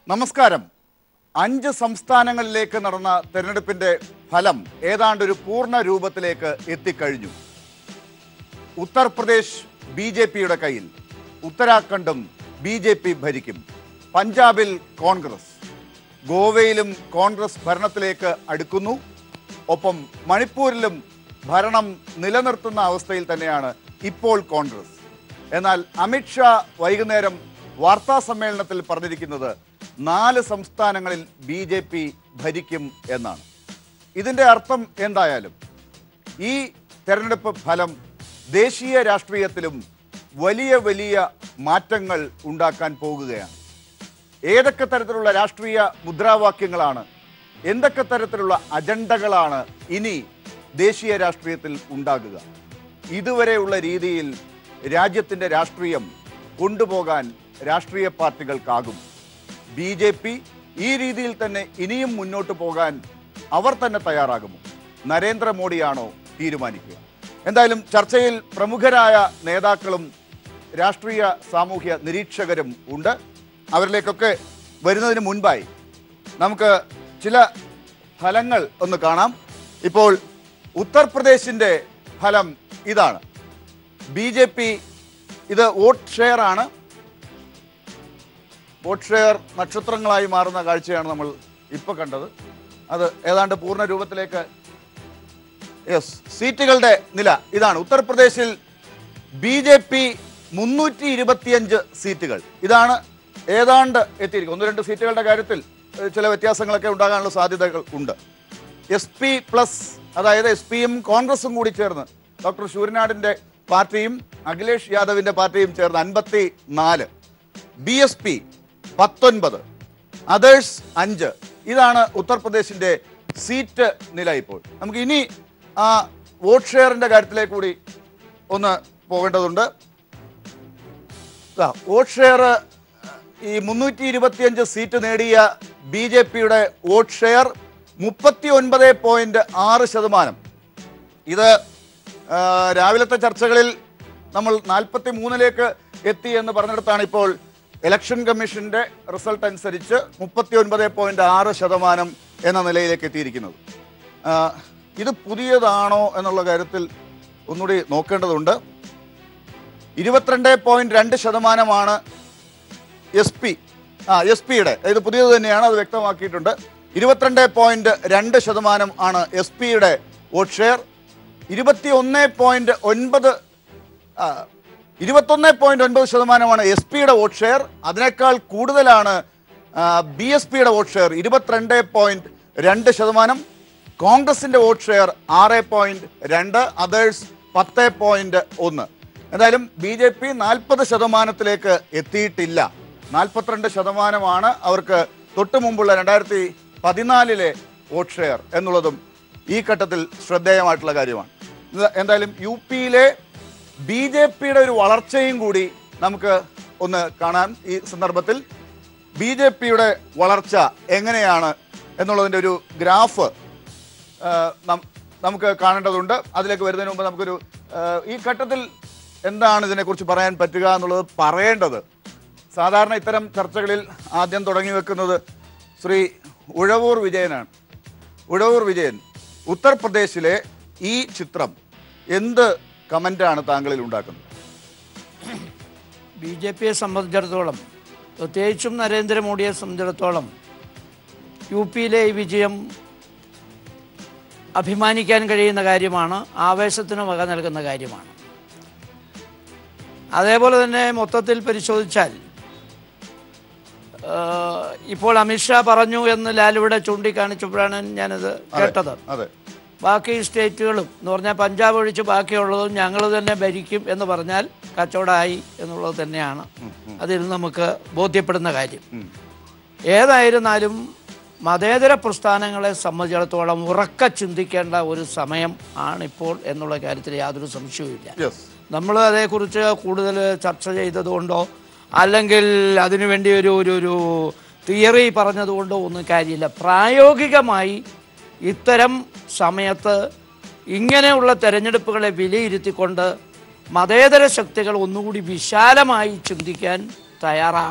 നമസ്കാരം അഞ്ച് സംസ്ഥാനങ്ങളിലേക്ക് നടന്ന തെരഞ്ഞെടുപ്പിന്റെ ഫലം ഏതാണ്ട് ഒരു പൂർണ്ണ രൂപത്തിലേക്ക് എത്തിക്കഴിഞ്ഞു ഉത്തർപ്രദേശ് ബി ജെ പിയുടെ കയ്യിൽ ഉത്തരാഖണ്ഡും ബി ജെ പി ഭരിക്കും പഞ്ചാബിൽ കോൺഗ്രസ് ഗോവയിലും കോൺഗ്രസ് ഭരണത്തിലേക്ക് അടുക്കുന്നു ഒപ്പം മണിപ്പൂരിലും ഭരണം നിലനിർത്തുന്ന അവസ്ഥയിൽ തന്നെയാണ് ഇപ്പോൾ കോൺഗ്രസ് എന്നാൽ അമിത്ഷാ വൈകുന്നേരം വാർത്താ സമ്മേളനത്തിൽ പറഞ്ഞിരിക്കുന്നത് നാല് സംസ്ഥാനങ്ങളിൽ ബി ജെ പി ഭരിക്കും എന്നാണ് ഇതിന്റെ അർത്ഥം എന്തായാലും ഈ തെരഞ്ഞെടുപ്പ് ഫലം ദേശീയ രാഷ്ട്രീയത്തിലും വലിയ വലിയ മാറ്റങ്ങൾ ഉണ്ടാക്കാൻ പോകുകയാണ് ഏതൊക്കെ തരത്തിലുള്ള രാഷ്ട്രീയ മുദ്രാവാക്യങ്ങളാണ് എന്തൊക്കെ തരത്തിലുള്ള അജണ്ടകളാണ് ഇനി ദേശീയ രാഷ്ട്രീയത്തിൽ ഉണ്ടാകുക ഇതുവരെയുള്ള രീതിയിൽ രാജ്യത്തിൻ്റെ രാഷ്ട്രീയം കൊണ്ടുപോകാൻ രാഷ്ട്രീയ പാർട്ടികൾക്കാകും ബി ജെ പി ഈ രീതിയിൽ തന്നെ ഇനിയും മുന്നോട്ട് പോകാൻ അവർ തന്നെ തയ്യാറാകുമോ നരേന്ദ്രമോദിയാണോ തീരുമാനിക്കുക എന്തായാലും ചർച്ചയിൽ പ്രമുഖരായ നേതാക്കളും രാഷ്ട്രീയ സാമൂഹ്യ നിരീക്ഷകരും ഉണ്ട് അവരിലേക്കൊക്കെ വരുന്നതിന് മുൻപായി നമുക്ക് ചില ഫലങ്ങൾ ഒന്ന് കാണാം ഇപ്പോൾ ഉത്തർപ്രദേശിൻ്റെ ഫലം ഇതാണ് ബി ജെ പി ഇത് വോട്ട് ഷെയർ ആണ് വോട്ട് ഷെയർ നക്ഷത്രങ്ങളായി മാറുന്ന കാഴ്ചയാണ് നമ്മൾ ഇപ്പോൾ കണ്ടത് അത് ഏതാണ്ട് പൂർണ്ണ രൂപത്തിലേക്ക് യെസ് സീറ്റുകളുടെ നില ഇതാണ് ഉത്തർപ്രദേശിൽ ബി ജെ പി മുന്നൂറ്റി ഇരുപത്തിയഞ്ച് സീറ്റുകൾ ഇതാണ് ഏതാണ്ട് എത്തിയിരിക്കുന്നത് ഒന്ന് രണ്ട് സീറ്റുകളുടെ കാര്യത്തിൽ ഏഹ്, ചില വ്യത്യാസങ്ങളൊക്കെ ഉണ്ടാകാനുള്ള സാധ്യതകൾ ഉണ്ട് എസ് പി പ്ലസ് അതായത് എസ് പിയും കോൺഗ്രസും കൂടി ചേർന്ന് ഡോക്ടർ ശൂരനാടിന്റെ പാർട്ടിയും അഖിലേഷ് യാദവിന്റെ പാർട്ടിയും ചേർന്ന് അൻപത്തി നാല് ബി എസ് പി പത്തൊൻപത് അതേഴ്സ് അഞ്ച് ഇതാണ് ഉത്തർപ്രദേശിന്റെ സീറ്റ് നില ഇപ്പോൾ നമുക്ക് ഇനി ആ വോട്ട് ഷെയറിന്റെ കാര്യത്തിലേക്ക് കൂടി ഒന്ന് പോകേണ്ടതുണ്ട് ദാ, വോട്ട് ഷെയർ ഈ മുന്നൂറ്റി ഇരുപത്തിയഞ്ച് സീറ്റ് നേടിയ ബി ജെ പിയുടെ വോട്ട് ഷെയർ മുപ്പത്തി ഒൻപത് പോയിന്റ് ആറ് ശതമാനം ഇത് ആ, രാവിലത്തെ ചർച്ചകളിൽ നമ്മൾ നാൽപ്പത്തി മൂന്നിലേക്ക് എത്തി എന്ന് പറഞ്ഞിടത്താണ് ഇപ്പോൾ ഇലക്ഷൻ കമ്മീഷന്റെ റിസൾട്ട് അനുസരിച്ച് മുപ്പത്തി ഒൻപത് പോയിന്റ് ആറ് ശതമാനം എന്ന നിലയിലേക്ക് എത്തിയിരിക്കുന്നത് ആ, ഇത് പുതിയതാണോ എന്നുള്ള കാര്യത്തിൽ ഒന്നുകൂടി നോക്കേണ്ടതുണ്ട് ഇരുപത്തിരണ്ട് പോയിന്റ് രണ്ട് ശതമാനമാണ് എസ് പി ആ എസ് പിയുടെ ഇത് പുതിയത് തന്നെയാണ് അത് വ്യക്തമാക്കിയിട്ടുണ്ട് ഇരുപത്തിരണ്ട് പോയിന്റ് രണ്ട് ശതമാനം ആണ് എസ് പിയുടെ വോട്ട് ഷെയർ ഇരുപത്തി ഒന്ന് പോയിന്റ് ഒൻപത് ഇരുപത്തൊന്ന് പോയിന്റ് ഒൻപത് ശതമാനമാണ് എസ് പിയുടെ വോട്ട് ഷെയർ അതിനേക്കാൾ കൂടുതലാണ് ബി എസ് പിയുടെ വോട്ട് ഷെയർ ഇരുപത്തിരണ്ട് പോയിന്റ് രണ്ട് ശതമാനം കോൺഗ്രസിന്റെ വോട്ട് ഷെയർ ആറ് പോയിന്റ് രണ്ട് അതേഴ്സ് പത്ത് പോയിന്റ് ഒന്ന് എന്തായാലും ബി ജെ പി നാൽപ്പത് ശതമാനത്തിലേക്ക് എത്തിയിട്ടില്ല നാൽപ്പത്തിരണ്ട് ശതമാനമാണ് അവർക്ക് തൊട്ടു മുമ്പുള്ള രണ്ടായിരത്തി പതിനാലിലെ വോട്ട് ഷെയർ എന്നുള്ളതും ഈ ഘട്ടത്തിൽ ശ്രദ്ധേയമായിട്ടുള്ള കാര്യമാണ് ഇത് എന്തായാലും യു പിയിലെ ബി ജെ പിയുടെ ഒരു വളർച്ചയും കൂടി നമുക്ക് ഒന്ന് കാണാൻ ഈ സന്ദർഭത്തിൽ ബി ജെ പിയുടെ വളർച്ച എങ്ങനെയാണ് എന്നുള്ളതിൻ്റെ ഒരു ഗ്രാഫ് ആ, നം- നമുക്ക് കാണേണ്ടതുണ്ട് അതിലേക്ക് വരുന്നതിന് മുമ്പ് നമുക്കൊരു ആ, ഈ ഘട്ടത്തിൽ എന്താണ് ഇതിനെക്കുറിച്ച് പറയാൻ പറ്റുക എന്നുള്ളത് പറയേണ്ടത് സാധാരണ ഇത്തരം ചർച്ചകളിൽ ആദ്യം തുടങ്ങി വെക്കുന്നത് ശ്രീ ഉഴവൂർ വിജയനാണ് ഉഴവൂർ വിജയൻ ഉത്തർപ്രദേശിലെ ഈ ചിത്രം എന്ത് കമൻ്റാണ് താങ്കളിൽ ഉണ്ടാക്കുന്നത് ബി ജെ പിയെ സംബന്ധിച്ചിടത്തോളം പ്രത്യേകിച്ചും നരേന്ദ്രമോദിയെ സംബന്ധിച്ചിടത്തോളം യു പിയിലെ ഈ വിജയം അഭിമാനിക്കാൻ കഴിയുന്ന കാര്യമാണ് ആവേശത്തിന് വക നൽകുന്ന കാര്യമാണ് അതേപോലെ തന്നെ മൊത്തത്തിൽ പരിശോധിച്ചാൽ ആ, ഇപ്പോൾ അമിത്ഷാ പറഞ്ഞു എന്ന് ലാലിവിടെ ചൂണ്ടിക്കാണിച്ചപ്പോഴാണ് ഞാനത് കേട്ടത് അതെ ബാക്കി സ്റ്റേറ്റുകളും എന്ന് പറഞ്ഞാൽ പഞ്ചാബ് ഒഴിച്ച് ബാക്കിയുള്ളതും ഞങ്ങൾ തന്നെ ഭരിക്കും എന്ന് പറഞ്ഞാൽ കച്ചവടമായി എന്നുള്ളത് തന്നെയാണ് അതിൽ നമുക്ക് ബോധ്യപ്പെടുന്ന കാര്യം ഏതായിരുന്നാലും മതേതര പ്രസ്ഥാനങ്ങളെ സംബന്ധിച്ചിടത്തോളം ഉറക്ക ചിന്തിക്കേണ്ട ഒരു സമയം ആണിപ്പോൾ എന്നുള്ള കാര്യത്തിൽ യാതൊരു സംശയവുമില്ല യെസ് നമ്മൾ അതേക്കുറിച്ച് കൂടുതൽ ചർച്ച ചെയ്തതുകൊണ്ടോ അല്ലെങ്കിൽ അതിനുവേണ്ടി ഒരു ഒരു ഒരു തിയറി പറഞ്ഞതുകൊണ്ടോ ഒന്നും കാര്യമില്ല പ്രായോഗികമായി ഇത്തരം സമയത്ത് ഇങ്ങനെയുള്ള തെരഞ്ഞെടുപ്പുകളെ വിലയിരുത്തിക്കൊണ്ട് മതേതര ശക്തികൾ ഒന്നുകൂടി വിശാലമായി ചിന്തിക്കാൻ തയ്യാറാകണം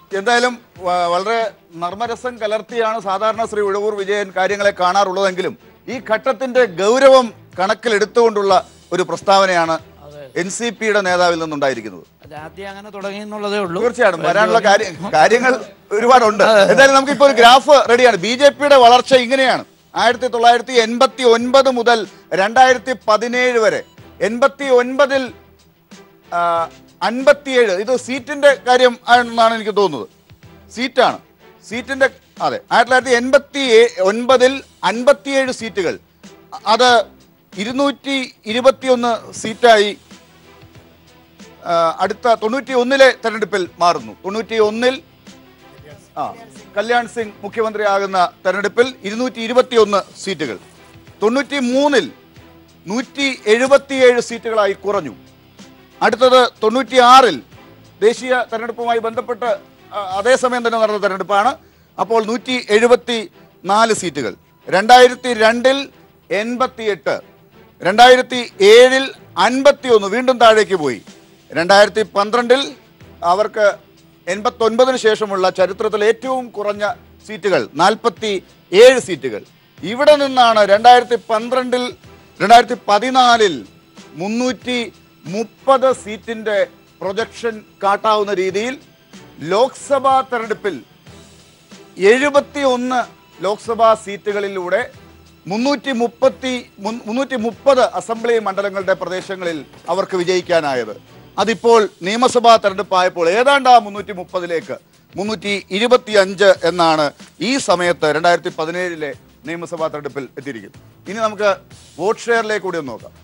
എന്തായാലും വ- വളരെ നർമ്മരസം കലർത്തിയാണ് സാധാരണ ശ്രീ ഉഴവൂർ വിജയൻ കാര്യങ്ങളെ കാണാറുള്ളതെങ്കിലും ഈ ഘട്ടത്തിന്റെ ഗൗരവം കണക്കിലെടുത്തുകൊണ്ടുള്ള ഒരു പ്രസ്താവനയാണ് എൻ സി പിയുടെ നേതാവിൽ നിന്നുണ്ടായിരിക്കുന്നത് അത് ആദ്യം അങ്ങനെ തുടങ്ങി എന്നുള്ളതേ ഉള്ളൂ തീർച്ചയായിട്ടും വരാനുള്ള കാര്യ- കാര്യങ്ങൾ ഒരുപാടുണ്ട് എന്തായാലും നമുക്കിപ്പോൾ ഒരു ഗ്രാഫ് റെഡിയാണ് ബി ജെ പിയുടെ വളർച്ച ഇങ്ങനെയാണ് ആയിരത്തി തൊള്ളായിരത്തി എൺപത്തി ഒൻപത് മുതൽ രണ്ടായിരത്തി പതിനേഴ് വരെ എൺപത്തി ഒൻപതിൽ അൻപത്തിയേഴ് ഇത് സീറ്റിന്റെ കാര്യം ആണെന്നാണ് എനിക്ക് തോന്നുന്നത് സീറ്റാണ് സീറ്റിന്റെ അതെ ആയിരത്തി തൊള്ളായിരത്തി എൺപത്തി ഒൻപതിൽ അൻപത്തിയേഴ് സീറ്റുകൾ അത് ഇരുന്നൂറ്റി ഇരുപത്തിയൊന്ന് സീറ്റായി ആ, അടുത്ത തൊണ്ണൂറ്റി ഒന്നിലെ തെരഞ്ഞെടുപ്പിൽ മാറുന്നു തൊണ്ണൂറ്റി ഒന്നിൽ ആ കല്യാൺ സിംഗ് മുഖ്യമന്ത്രിയാകുന്ന തെരഞ്ഞെടുപ്പിൽ ഇരുന്നൂറ്റി ഇരുപത്തിയൊന്ന് സീറ്റുകൾ തൊണ്ണൂറ്റി മൂന്നിൽ നൂറ്റി എഴുപത്തിയേഴ് സീറ്റുകളായി കുറഞ്ഞു അടുത്തത് തൊണ്ണൂറ്റി ആറിൽ ദേശീയ തെരഞ്ഞെടുപ്പുമായി ബന്ധപ്പെട്ട് ആ, അതേസമയം തന്നെ നടന്ന തെരഞ്ഞെടുപ്പാണ് അപ്പോൾ നൂറ്റി എഴുപത്തി നാല് സീറ്റുകൾ രണ്ടായിരത്തി രണ്ടിൽ എൺപത്തിയെട്ട് രണ്ടായിരത്തി ഏഴിൽ അൻപത്തി ഒന്ന് വീണ്ടും താഴേക്ക് പോയി രണ്ടായിരത്തി പന്ത്രണ്ടിൽ അവർക്ക് എൺപത്തൊൻപതിന് ശേഷമുള്ള ചരിത്രത്തിൽ ഏറ്റവും കുറഞ്ഞ സീറ്റുകൾ നാൽപ്പത്തി ഏഴ് സീറ്റുകൾ ഇവിടെ നിന്നാണ് രണ്ടായിരത്തി പന്ത്രണ്ടിൽ രണ്ടായിരത്തി പതിനാലിൽ മുന്നൂറ്റി മുപ്പത് സീറ്റിന്റെ പ്രൊജക്ഷൻ കാട്ടാവുന്ന രീതിയിൽ ലോക്സഭാ തെരഞ്ഞെടുപ്പിൽ എഴുപത്തി ഒന്ന് ലോക്സഭാ സീറ്റുകളിലൂടെ മുന്നൂറ്റി മുപ്പത്തി മുന്നൂറ്റി മുപ്പത് അസംബ്ലി മണ്ഡലങ്ങളുടെ പ്രദേശങ്ങളിൽ അവർക്ക് വിജയിക്കാനായത് അതിപ്പോൾ നിയമസഭാ തെരഞ്ഞെടുപ്പായപ്പോൾ ഏതാണ്ട് ആ മുന്നൂറ്റി മുപ്പതിലേക്ക് മുന്നൂറ്റി ഇരുപത്തി അഞ്ച് എന്നാണ് ഈ സമയത്ത് രണ്ടായിരത്തി പതിനേഴിലെ നിയമസഭാ തെരഞ്ഞെടുപ്പിൽ എത്തിയിരിക്കുന്നത് ഇനി നമുക്ക് വോട്ട് ഷെയറിലേക്ക് കൂടി ഒന്ന് നോക്കാം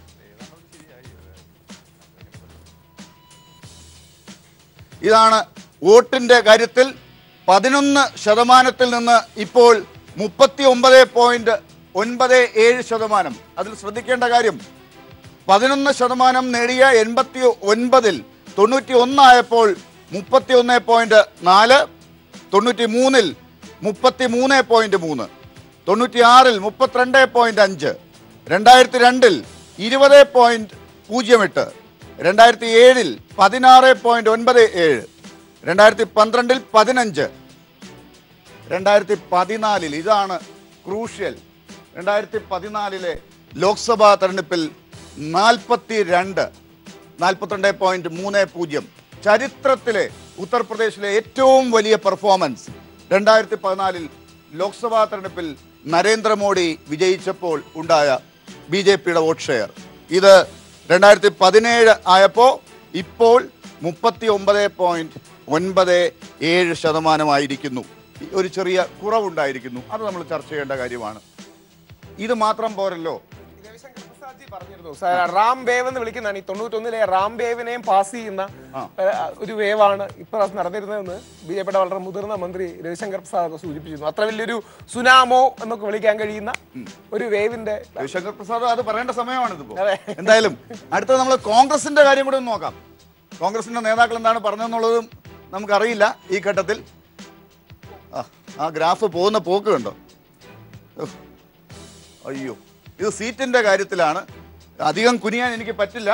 ഇതാണ് വോട്ടിന്റെ കാര്യത്തിൽ പതിനൊന്ന് ശതമാനത്തിൽ നിന്ന് ഇപ്പോൾ മുപ്പത്തി ഒമ്പത് പോയിന്റ് ഒൻപത് ഏഴ് ശതമാനം അതിൽ ശ്രദ്ധിക്കേണ്ട കാര്യം പതിനൊന്ന് ശതമാനം നേടിയ എൺപത്തി ഒൻപതിൽ തൊണ്ണൂറ്റി ഒന്നായപ്പോൾ മുപ്പത്തി ഒന്ന് പോയിന്റ് നാല് തൊണ്ണൂറ്റി മൂന്നിൽ മുപ്പത്തി മൂന്ന് പോയിന്റ് മൂന്ന് തൊണ്ണൂറ്റി ആറിൽ മുപ്പത്തിരണ്ട് പോയിന്റ് അഞ്ച് രണ്ടായിരത്തി രണ്ടിൽ ഇരുപത് പോയിന്റ് പൂജ്യം എട്ട് രണ്ടായിരത്തി ഏഴിൽ പതിനാറ് പോയിന്റ് ഒൻപത് ഏഴ് രണ്ടായിരത്തി പന്ത്രണ്ടിൽ പതിനഞ്ച് രണ്ടായിരത്തി പതിനാലിൽ ഇതാണ് ക്രൂഷ്യൽ രണ്ടായിരത്തി പതിനാലിലെ ലോക്സഭാ തെരഞ്ഞെടുപ്പിൽ നാൽപ്പത്തി രണ്ട് നാൽപ്പത്തിരണ്ട് പോയിന്റ് മൂന്ന് പൂജ്യം ചരിത്രത്തിലെ ഉത്തർപ്രദേശിലെ ഏറ്റവും വലിയ പെർഫോമൻസ് രണ്ടായിരത്തി പതിനാലിൽ ലോക്സഭാ തെരഞ്ഞെടുപ്പിൽ നരേന്ദ്രമോദി വിജയിച്ചപ്പോൾ ഉണ്ടായ ബി ജെ പിയുടെ വോട്ട് ഷെയർ ഇത് രണ്ടായിരത്തി പതിനേഴ് ആയപ്പോൾ ഇപ്പോൾ മുപ്പത്തി ഒമ്പത് പോയിന്റ് ഒൻപത് ഏഴ് ശതമാനമായിരിക്കുന്നു ഈ ഒരു ചെറിയ കുറവുണ്ടായിരിക്കുന്നു അത് നമ്മൾ ചർച്ച ചെയ്യേണ്ട കാര്യമാണ് ഇത് മാത്രം പോരല്ലോ രവിശങ്കർ പ്രസാദ്ജി പറഞ്ഞിരുന്നു സാർ റാം വേവ് എന്ന് വിളിക്കുന്നതാണ് ഈ തൊണ്ണൂറ്റൊന്നിലെ റാം വേവിനെയും പാസ് ചെയ്യുന്ന ഏഹ്, ഒരു വേവാണ് ഇപ്രാവശ്യം നടന്നിരുന്നതെന്ന് ബി ജെ പിയുടെ വളരെ മുതിർന്ന മന്ത്രി രവിശങ്കർ പ്രസാദ് സൂചിപ്പിച്ചിരുന്നു അത്ര വലിയൊരു സുനാമോ എന്നൊക്കെ വിളിക്കാൻ കഴിയുന്ന ഒരു വേവിന്റെ രവിശങ്കർ പ്രസാദ് അത് പറയേണ്ട സമയമാണ് ഇതിപ്പോ അതെ. എന്തായാലും അടുത്തത് നമ്മൾ കോൺഗ്രസിന്റെ കാര്യം കൂടി ഒന്ന് നോക്കാം കോൺഗ്രസിന്റെ നേതാക്കൾ എന്താണ് പറഞ്ഞതെന്നുള്ളതും നമുക്കറിയില്ല ഈ ഘട്ടത്തിൽ ആ, ആ ഗ്രാഫ് പോകുന്ന പോക്ക് കണ്ടോ ഉഫ്. അയ്യോ ഇത് സീറ്റിന്റെ കാര്യത്തിലാണ് അധികം കുനിയാൻ എനിക്ക് പറ്റില്ല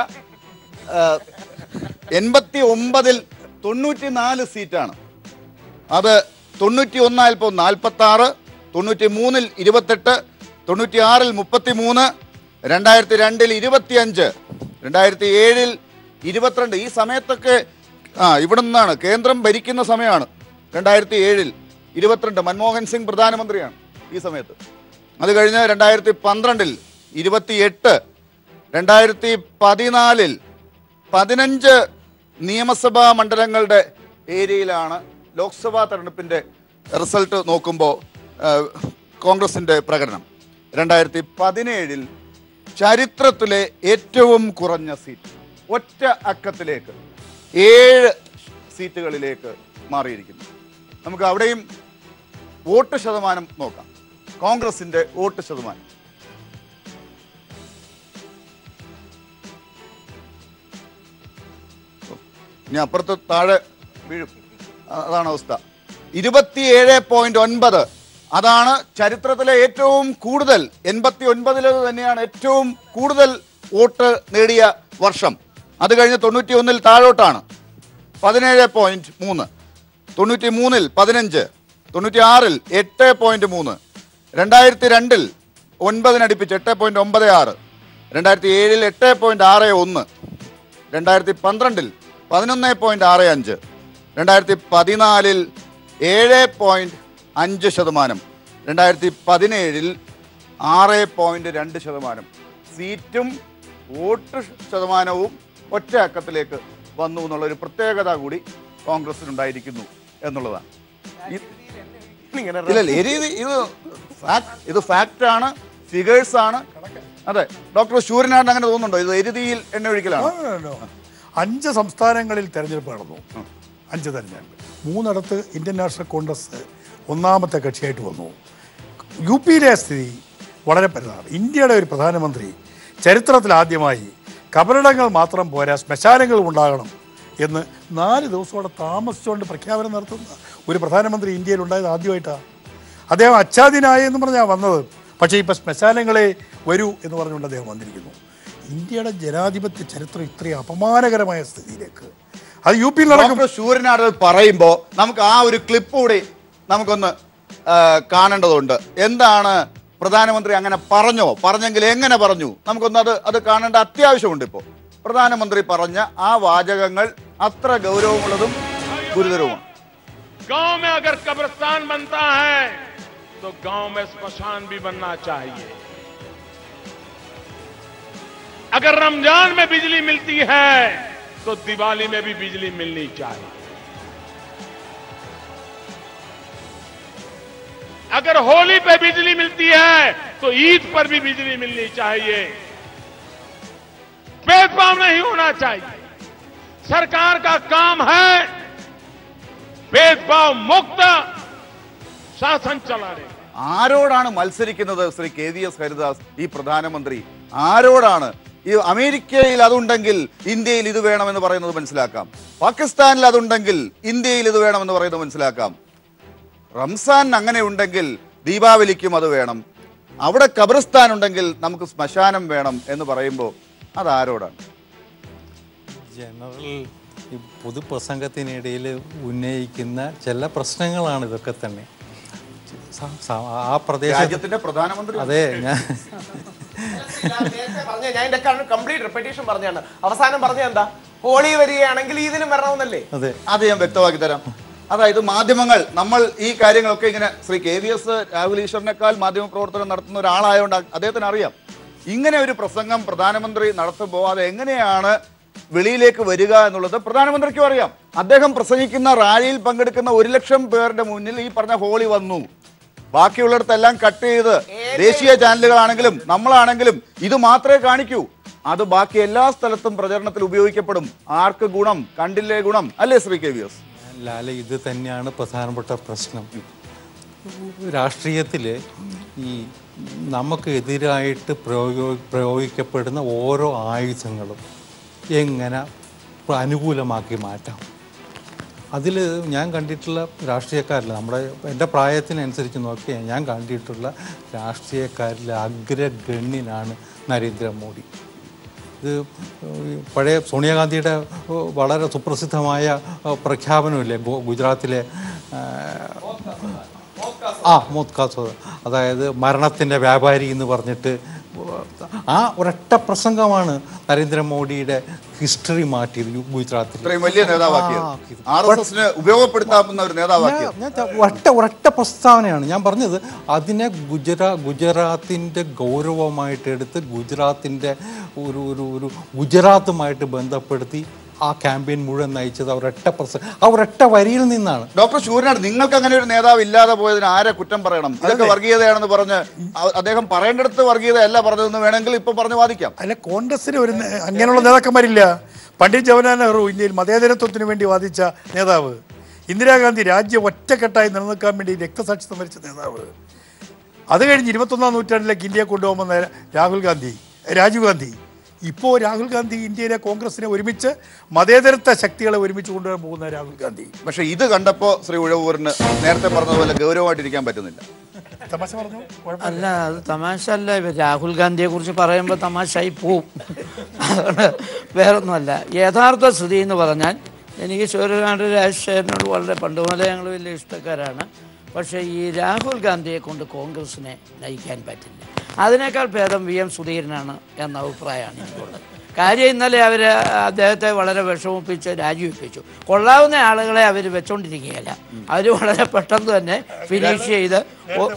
എൺപത്തി ഒമ്പതിൽ തൊണ്ണൂറ്റി നാല് സീറ്റാണ് അത് തൊണ്ണൂറ്റി ഒന്നായപ്പോൾ നാൽപ്പത്തി ആറ് തൊണ്ണൂറ്റി മൂന്നിൽ ഇരുപത്തെട്ട് തൊണ്ണൂറ്റി ആറിൽ മുപ്പത്തി മൂന്ന് രണ്ടായിരത്തി രണ്ടിൽ ഇരുപത്തിയഞ്ച് രണ്ടായിരത്തി ഏഴിൽ ഇരുപത്തിരണ്ട് ഈ സമയത്തൊക്കെ ആ ഇവിടെ നിന്നാണ് കേന്ദ്രം ഭരിക്കുന്ന സമയമാണ് രണ്ടായിരത്തി ഏഴിൽ ഇരുപത്തിരണ്ട് മൻമോഹൻ സിംഗ് പ്രധാനമന്ത്രിയാണ് ഈ സമയത്ത് അത് കഴിഞ്ഞ് രണ്ടായിരത്തി പന്ത്രണ്ടിൽ ഇരുപത്തിയെട്ട് രണ്ടായിരത്തി പതിനാലിൽ പതിനഞ്ച് നിയമസഭാ മണ്ഡലങ്ങളുടെ ഏരിയയിലാണ് ലോക്സഭാ തെരഞ്ഞെടുപ്പിൻ്റെ റിസൾട്ട് നോക്കുമ്പോൾ കോൺഗ്രസിൻ്റെ പ്രകടനം രണ്ടായിരത്തി പതിനേഴിൽ ചരിത്രത്തിലെ ഏറ്റവും കുറഞ്ഞ സീറ്റ് ഒറ്റ അക്കത്തിലേക്ക് ഏഴ് സീറ്റുകളിലേക്ക് മാറിയിരിക്കുന്നു നമുക്ക് അവിടെയും വോട്ട് ശതമാനം നോക്കാം കോൺഗ്രസിൻ്റെ വോട്ട് ശതമാനം ഇനി അപ്പുറത്ത് താഴെ വീഴും അ- അതാണ് അവസ്ഥ ഇരുപത്തിയേഴ് പോയിന്റ് ഒൻപത് അതാണ് ചരിത്രത്തിലെ ഏറ്റവും കൂടുതൽ എൺപത്തി ഒൻപതിലേത് തന്നെയാണ് ഏറ്റവും കൂടുതൽ വോട്ട് നേടിയ വർഷം അത് കഴിഞ്ഞ് തൊണ്ണൂറ്റി ഒന്നിൽ താഴോട്ടാണ് പതിനേഴ് പോയിന്റ് മൂന്ന് തൊണ്ണൂറ്റി മൂന്നിൽ പതിനഞ്ച് തൊണ്ണൂറ്റി ആറിൽ എട്ട് പോയിന്റ് മൂന്ന് രണ്ടായിരത്തി രണ്ടിൽ ഒൻപതിനടുപ്പിച്ച് എട്ട് പോയിന്റ് ഒമ്പത് ആറ് രണ്ടായിരത്തി ഏഴിൽ എട്ട് പോയിന്റ് ആറ് ഒന്ന് രണ്ടായിരത്തി പന്ത്രണ്ടിൽ പതിനൊന്ന് പോയിന്റ് ആറ് അഞ്ച് രണ്ടായിരത്തി പതിനാലിൽ ഏഴ് പോയിന്റ് അഞ്ച് ശതമാനം രണ്ടായിരത്തി പതിനേഴിൽ ആറ് പോയിന്റ് രണ്ട് ശതമാനം സീറ്റും വോട്ട് ശതമാനവും ഒറ്റ അക്കത്തിലേക്ക് വന്നു എന്നുള്ള ഒരു പ്രത്യേകത കൂടി കോൺഗ്രസിനുണ്ടായിരിക്കുന്നു എന്നുള്ളതാണ് ഈ- ഇങ്ങനെ ഇല്ല ഇല്ല, ഇത് ഇത് fact- ഇത് ഫാക്റ്റ് ആണ് ഫിഗേഴ്സ് ആണ് അതെ ഡോക്ടർ ശൂരനാട് അങ്ങനെ തോന്നുന്നുണ്ടോ ഇത് എരുതിയിൽ എണ്ണ ഒഴിക്കലാണ് ആണല്ലോ. അഞ്ച് സംസ്ഥാനങ്ങളിൽ തെരഞ്ഞെടുപ്പ് നടന്നു അഞ്ച് തെരഞ്ഞെടുപ്പ് മൂന്നിടത്ത് ഇന്ത്യൻ നാഷണൽ കോൺഗ്രസ് ഒന്നാമത്തെ കക്ഷിയായിട്ട് വന്നു യു പിയിലെ സ്ഥിതി വളരെ പരതാണ് ഇന്ത്യയുടെ ഒരു പ്രധാനമന്ത്രി ചരിത്രത്തിൽ ആദ്യമായി കബറിടങ്ങൾ മാത്രം പോരാ ശ്മശാനങ്ങളും ഉണ്ടാകണം എന്ന് നാല് ദിവസത്തോടെ താമസിച്ചുകൊണ്ട് പ്രഖ്യാപനം നടത്തുന്ന ഒരു പ്രധാനമന്ത്രി ഇന്ത്യയിൽ ഉണ്ടായത് ആദ്യമായിട്ടാണ് അദ്ദേഹം അച്ഛാദിനായ എന്ന് പറഞ്ഞാൽ വന്നത് പക്ഷേ ഇപ്പം ശ്മശാനങ്ങളെ വരൂ എന്ന് പറഞ്ഞുകൊണ്ട് അദ്ദേഹം വന്നിരിക്കുന്നു ഇന്ത്യയുടെ ജനാധിപത്യ ചരിത്രം ഇത്രയും അപമാനകരമായ സ്ഥിതിയിലേക്ക് അത് യു പിയിൽ നടക്കും ഡോക്ടർ ശൂരനാട് അത് പറയുമ്പോൾ നമുക്ക് ആ ഒരു ക്ലിപ്പ് കൂടി നമുക്കൊന്ന് ആ, കാണേണ്ടതുണ്ട് എന്താണ് പ്രധാനമന്ത്രി അങ്ങനെ പറഞ്ഞോ പറഞ്ഞെങ്കിൽ എങ്ങനെ പറഞ്ഞു നമുക്കൊന്ന് അത് അത് കാണേണ്ട അത്യാവശ്യമുണ്ട് ഇപ്പോൾ പ്രധാനമന്ത്രി പറഞ്ഞ ആ വാചകങ്ങൾ അത്ര ഗൗരവമുള്ളതും ഗുരുതരവുമാണ് गांव में अगर कब्रिस्तान बनता है तो गांव में स्मशान भी बनना चाहिए अगर रमजान में बिजली मिलती है तो दिवाली में भी बिजली मिलनी चाहिए अगर होली पे बिजली मिलती है तो ईद पर भी बिजली मिलनी चाहिए भेदभाव नहीं होना चाहिए सरकार का काम है भेदभाव मुक्त शासन चलाने का ആരോടാണ് മത്സരിക്കുന്നത് Shri K V S Haridas ഈ പ്രധാനമന്ത്രി ആരോടാണ് ഈ അമേരിക്കയിൽ അതുണ്ടെങ്കിൽ ഇന്ത്യയിൽ ഇത് വേണമെന്ന് പറയുന്നത് മനസ്സിലാക്കാം പാകിസ്ഥാനിൽ അതുണ്ടെങ്കിൽ ഇന്ത്യയിൽ ഇത് വേണമെന്ന് പറയുന്നത് മനസ്സിലാക്കാം റംസാൻ അങ്ങനെ ഉണ്ടെങ്കിൽ ദീപാവലിക്കും അത് വേണം അവിടെ ഖബറിസ്ഥാൻ ഉണ്ടെങ്കിൽ നമുക്ക് ശ്മശാനം വേണം എന്ന് പറയുമ്പോൾ അതാരോടാണ് ജനറൽ ഈ പൊതുപ്രസംഗത്തിനിടയിൽ ഉന്നയിക്കുന്ന ചില പ്രശ്നങ്ങളാണ് ഇതൊക്കെ തന്നെ സ- സ- ആ പ്രദേശത്ത് രാജ്യത്തിന്റെ പ്രധാനമന്ത്രി അതെ ഞാൻ ഞാൻ നേരത്തെ പറഞ്ഞ ഞാൻ എന്റെ കംപ്ലീറ്റ് റിപ്പറ്റീഷൻ പറഞ്ഞാണ് അവസാനം പറഞ്ഞ എന്താ ഹോളി വരികയാണെങ്കിൽ ഇതിനും വരണമെന്നല്ലേ അതെ അത് ഞാൻ വ്യക്തമാക്കി തരാം അതായത് മാധ്യമങ്ങൾ നമ്മൾ ഈ കാര്യങ്ങളൊക്കെ ഇങ്ങനെ Shri K V S Rahul ഈശ്വറിനേക്കാൾ മാധ്യമ പ്രവർത്തനം നടത്തുന്ന ഒരാളായതുകൊണ്ട് അദ്ദേഹത്തിന് അറിയാം ഇങ്ങനെ ഒരു പ്രസംഗം പ്രധാനമന്ത്രി നടത്തുമ്പോൾ അത് എങ്ങനെയാണ് വെളിയിലേക്ക് വരിക എന്നുള്ളത് പ്രധാനമന്ത്രിക്കും അറിയാം അദ്ദേഹം പ്രസംഗിക്കുന്ന റാലിയിൽ പങ്കെടുക്കുന്ന ഒരു ലക്ഷം പേരുടെ മുന്നിൽ ഈ പറഞ്ഞ ഹോളി വന്നു ബാക്കിയുള്ളിടത്തെല്ലാം കട്ട് ചെയ്ത് ദേശീയ ചാനലുകളാണെങ്കിലും നമ്മളാണെങ്കിലും ഇത് മാത്രമേ കാണിക്കൂ അത് ബാക്കി എല്ലാ സ്ഥലത്തും പ്രചരണത്തിൽ ഉപയോഗിക്കപ്പെടും ആർക്ക് ഗുണം കണ്ടില്ലേ ഗുണം അല്ലേ ശ്രീ കെ വി എസ് ലാല ഇത് തന്നെയാണ് പ്രധാനപ്പെട്ട പ്രശ്നം രാഷ്ട്രീയത്തിൽ ഈ നമുക്ക് എതിരായിട്ട് പ്രയോഗ പ്രയോഗിക്കപ്പെടുന്ന ഓരോ ആയുധങ്ങളും എങ്ങനെ അനുകൂലമാക്കി മാറ്റാം അതിൽ ഞാൻ കണ്ടിട്ടുള്ള രാഷ്ട്രീയക്കാരിൽ നമ്മുടെ എൻ്റെ പ്രായത്തിനനുസരിച്ച് നോക്കി ഞാൻ കണ്ടിട്ടുള്ള രാഷ്ട്രീയക്കാരിൽ അഗ്രഗണ്യനാണ് നരേന്ദ്രമോദി ഇത് ഈ പഴയ സോണിയാഗാന്ധിയുടെ ഏഹ്, വളരെ സുപ്രസിദ്ധമായ ഏഹ്, പ്രഖ്യാപനമില്ലേ ഗു- ഗുജറാത്തിലെ ഏഹ്, ആ മോത്കാസ് അതായത് മരണത്തിൻ്റെ വ്യാപാരി എന്ന് പറഞ്ഞിട്ട് ആ ഒരൊറ്റ പ്രസംഗമാണ് നരേന്ദ്രമോദിയുടെ ഹിസ്റ്ററി മാറ്റിയത് യു- ഗുജറാത്തിൽ ഇത്രയും വലിയ നേതാവാക്കിയത് ആ, ആക്കിയത്. ആർ എസ് എസിന് ഉപയോഗപ്പെടുത്താവുന്ന ഒരു നേതാവാക്കിയത് ഞാൻ ഞാൻ ഒറ്റ ഒരൊറ്റ പ്രസ്താവനയാണ് ഞാൻ പറഞ്ഞത് അതിനെ ഗുജറാ ഗുജറാത്തിൻ്റെ ഗൗരവമായിട്ട് എടുത്ത് ഗുജറാത്തിൻ്റെ ഒരു ഒരു ഒരു ഗുജറാത്തുമായിട്ട് ബന്ധപ്പെടുത്തി ആ ക്യാമ്പയിൻ മുഴുവൻ നയിച്ചത് ആ ഒരൊറ്റ പ്രസ ആ ഒരൊറ്റ വരിയിൽ നിന്നാണ് ഡോക്ടർ ശൂരനാട് നിങ്ങൾക്ക് അങ്ങനെ ഒരു നേതാവ് ഇല്ലാതെ പോയതിന് ആരെ കുറ്റം പറയണം ഇതൊക്കെ വർഗീയതയാണെന്ന് പറഞ്ഞ് അ- അദ്ദേഹം പറയേണ്ടടുത്ത് വർഗീയതയല്ല പറഞ്ഞതെന്ന് വേണമെങ്കിൽ ഇപ്പൊ പറഞ്ഞു വാദിക്കാം അല്ല കോൺഗ്രസിന് ഒരു നേ- അങ്ങനെയുള്ള നേതാക്കന്മാരില്ല പണ്ഡിറ്റ് ജവഹർലാൽ നെഹ്റു ഇന്ത്യയിൽ മതേതരത്വത്തിന് വേണ്ടി വാദിച്ച നേതാവ് ഇന്ദിരാഗാന്ധി രാജ്യം ഒറ്റക്കെട്ടായി നിലനിൽക്കാൻ വേണ്ടി രക്തസാക്ഷിത്വം വരിച്ച നേതാവ് അത് കഴിഞ്ഞ് ഇരുപത്തൊന്നാം നൂറ്റാണ്ടിലേക്ക് ഇന്ത്യയെ കൊണ്ടുപോകുന്ന നേ- രാഹുൽ ഗാന്ധി രാജീവ് ഗാന്ധി ഇപ്പോൾ രാഹുൽ ഗാന്ധി ഇന്ത്യയിലെ കോൺഗ്രസിനെ ഒരുമിച്ച് മതേതരത്വ ശക്തികളെ ഒരുമിച്ച് കൊണ്ടുവരാൻ പോകുന്ന രാഹുൽ ഗാന്ധി പക്ഷെ ഇത് കണ്ടപ്പോ ശ്രീ ഉഴവൂരിന് നേരത്തെ പറഞ്ഞതുപോലെ ഗൗരവമായിട്ടിരിക്കാൻ പറ്റുന്നില്ല തമാശ പറഞ്ഞു കുഴപ്പമില്ല അല്ല അത് തമാശ അല്ല ഇവ രാഹുൽ ഗാന്ധിയെ കുറിച്ച് പറയുമ്പോൾ തമാശയായി പോവും അതാണ് വേറൊന്നുമല്ല യഥാർത്ഥ സ്ഥിതി എന്ന് പറഞ്ഞാൽ എനിക്ക് സൂര്യകാന്ത് രാജശേഖരനോട് വളരെ പണ്ട് മുതലേ ഞങ്ങൾ വലിയ ഇഷ്ടക്കാരാണ് പക്ഷേ ഈ രാഹുൽ ഗാന്ധിയെ കൊണ്ട് കോൺഗ്രസിനെ നയിക്കാൻ പറ്റില്ല അതിനേക്കാൾ ഭേദം വി എം സുധീരനാണ് എന്ന അഭിപ്രായമാണ് എനിക്കുള്ളത് കാര്യം ഇന്നലെ അവർ അദ്ദേഹത്തെ വളരെ വിഷമിപ്പിച്ച് രാജിവെപ്പിച്ചു കൊള്ളാവുന്ന ആളുകളെ അവർ വെച്ചോണ്ടിരിക്കുകയല്ല അവർ വളരെ പെട്ടെന്ന് തന്നെ ഫിനിഷ് ചെയ്ത് ഒ-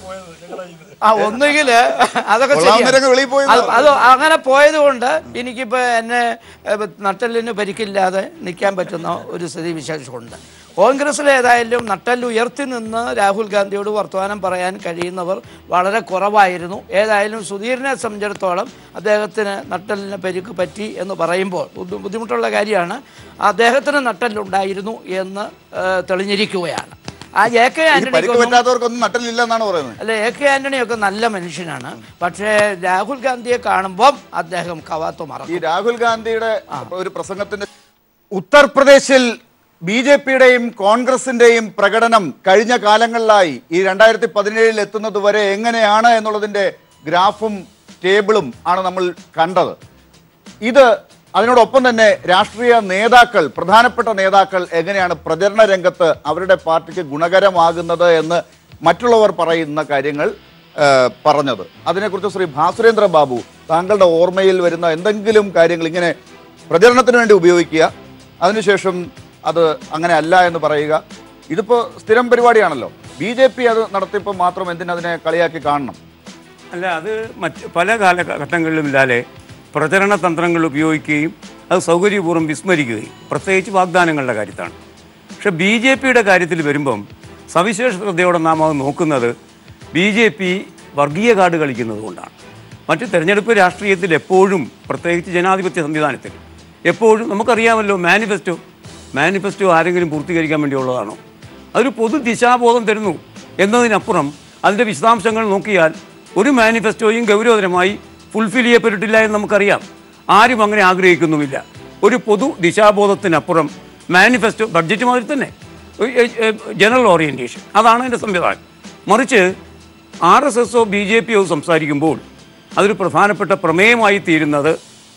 ആ ഒന്നുകിൽ അതൊക്കെ കൊള്ളാവുന്നവരൊക്കെ ശരിയാണ്. വെളിയിൽ പോയി അത് അത് അങ്ങനെ പോയത് കൊണ്ട് എനിക്കിപ്പോൾ എന്നെ ഏഹ്, നട്ടെല്ലിന് പരിക്കില്ലാതെ നിൽക്കാൻ പറ്റുന്ന ഒരു സ്ഥിതി വിശേഷമുണ്ട് കോൺഗ്രസ്സിൽ ഏതായാലും നട്ടെല്ല് ഉയർത്തി നിന്ന് രാഹുൽ ഗാന്ധിയോട് വർത്തമാനം പറയാൻ കഴിയുന്നവർ വളരെ കുറവായിരുന്നു ഏതായാലും സുധീറിനെ സംബന്ധിച്ചിടത്തോളം അദ്ദേഹത്തിന് നട്ടെല്ലിന് പരിക്ക് പറ്റി എന്ന് പറയുമ്പോൾ ബുദ്ധി- ബുദ്ധിമുട്ടുള്ള കാര്യമാണ് അദ്ദേഹത്തിന് നട്ടെല്ലുണ്ടായിരുന്നു എന്ന് ഏഹ്, തെളിഞ്ഞിരിക്കുകയാണ് ആ എ കെ ഈ പരിക്ക് ആന്റണിക്കൊന്നും പറ്റാത്തവർക്കൊന്നും നട്ടലില്ല എന്നാണ് പറയുന്നത് അല്ല എ കെ ആന്റണിയൊക്കെ നല്ല മനുഷ്യനാണ് പക്ഷേ രാഹുൽ ഗാന്ധിയെ കാണുമ്പം അദ്ദേഹം കവാത്ത് ഈ മറക്കും രാഹുൽ ഗാന്ധിയുടെ ഒരു പ്രസംഗത്തിന്റെ ഉത്തർപ്രദേശിൽ ബി ജെ പിയുടെയും കോൺഗ്രസിന്റെയും പ്രകടനം കഴിഞ്ഞ കാലങ്ങളിലായി ഈ രണ്ടായിരത്തി പതിനേഴിൽ എത്തുന്നത് വരെ എങ്ങനെയാണ് എന്നുള്ളതിന്റെ ഗ്രാഫും ടേബിളും ആണ് നമ്മൾ കണ്ടത് ഇത് അതിനോടൊപ്പം തന്നെ രാഷ്ട്രീയ നേതാക്കൾ പ്രധാനപ്പെട്ട നേതാക്കൾ എങ്ങനെയാണ് പ്രചരണ രംഗത്ത് അവരുടെ പാർട്ടിക്ക് ഗുണകരമാകുന്നത് എന്ന് മറ്റുള്ളവർ പറയുന്ന കാര്യങ്ങൾ ആ, പറഞ്ഞത് അതിനെക്കുറിച്ച് ശ്രീ ഭാസുരേന്ദ്ര ബാബു താങ്കളുടെ ഓർമ്മയിൽ വരുന്ന എന്തെങ്കിലും കാര്യങ്ങൾ ഇങ്ങനെ പ്രചരണത്തിന് വേണ്ടി ഉപയോഗിക്കുക അതിനുശേഷം അത് അങ്ങനെ അല്ല എന്ന് പറയുക ഇതിപ്പോൾ സ്ഥിരം പരിപാടിയാണല്ലോ ബി ജെ പി അത് നടത്തിയപ്പോൾ മാത്രം എന്തിനതിനെ കളിയാക്കി കാണണം അല്ല അത് മറ്റ് പല കാലഘട്ടങ്ങളിലും ലാലെ പ്രചരണ തന്ത്രങ്ങൾ ഉപയോഗിക്കുകയും അത് സൗകര്യപൂർവ്വം വിസ്മരിക്കുകയും പ്രത്യേകിച്ച് വാഗ്ദാനങ്ങളുടെ കാര്യത്താണ് പക്ഷെ ബി ജെ പിയുടെ കാര്യത്തിൽ വരുമ്പം സവിശേഷ ശ്രദ്ധയോടെ നാം അത് നോക്കുന്നത് ബി ജെ പി വർഗീയ കാർഡ് കളിക്കുന്നത് കൊണ്ടാണ് മറ്റ് തെരഞ്ഞെടുപ്പ് രാഷ്ട്രീയത്തിൽ എപ്പോഴും പ്രത്യേകിച്ച് ജനാധിപത്യ സംവിധാനത്തിൽ എപ്പോഴും നമുക്കറിയാമല്ലോ മാനിഫെസ്റ്റോ മാനിഫെസ്റ്റോ ആരെങ്കിലും പൂർത്തീകരിക്കാൻ വേണ്ടിയുള്ളതാണോ അതൊരു പൊതു ദിശാബോധം തരുന്നു എന്നതിനപ്പുറം അതിൻ്റെ വിശദാംശങ്ങൾ നോക്കിയാൽ ഒരു മാനിഫെസ്റ്റോയും ഗൗരവതരമായി ഫുൾഫിൽ ചെയ്യപ്പെട്ടിട്ടില്ല എന്ന് നമുക്കറിയാം ആരും അങ്ങനെ ആഗ്രഹിക്കുന്നുമില്ല ഒരു പൊതു ദിശാബോധത്തിനപ്പുറം മാനിഫെസ്റ്റോ ബഡ്ജറ്റ് മാതിരി തന്നെ ജനറൽ ഓറിയൻറ്റേഷൻ അതാണ് എൻ്റെ സംവിധാനം മറിച്ച് ആർ എസ് എസോ ബി ജെ പിയോ സംസാരിക്കുമ്പോൾ അതൊരു പ്രധാനപ്പെട്ട പ്രമേയമായി തീരുന്നത്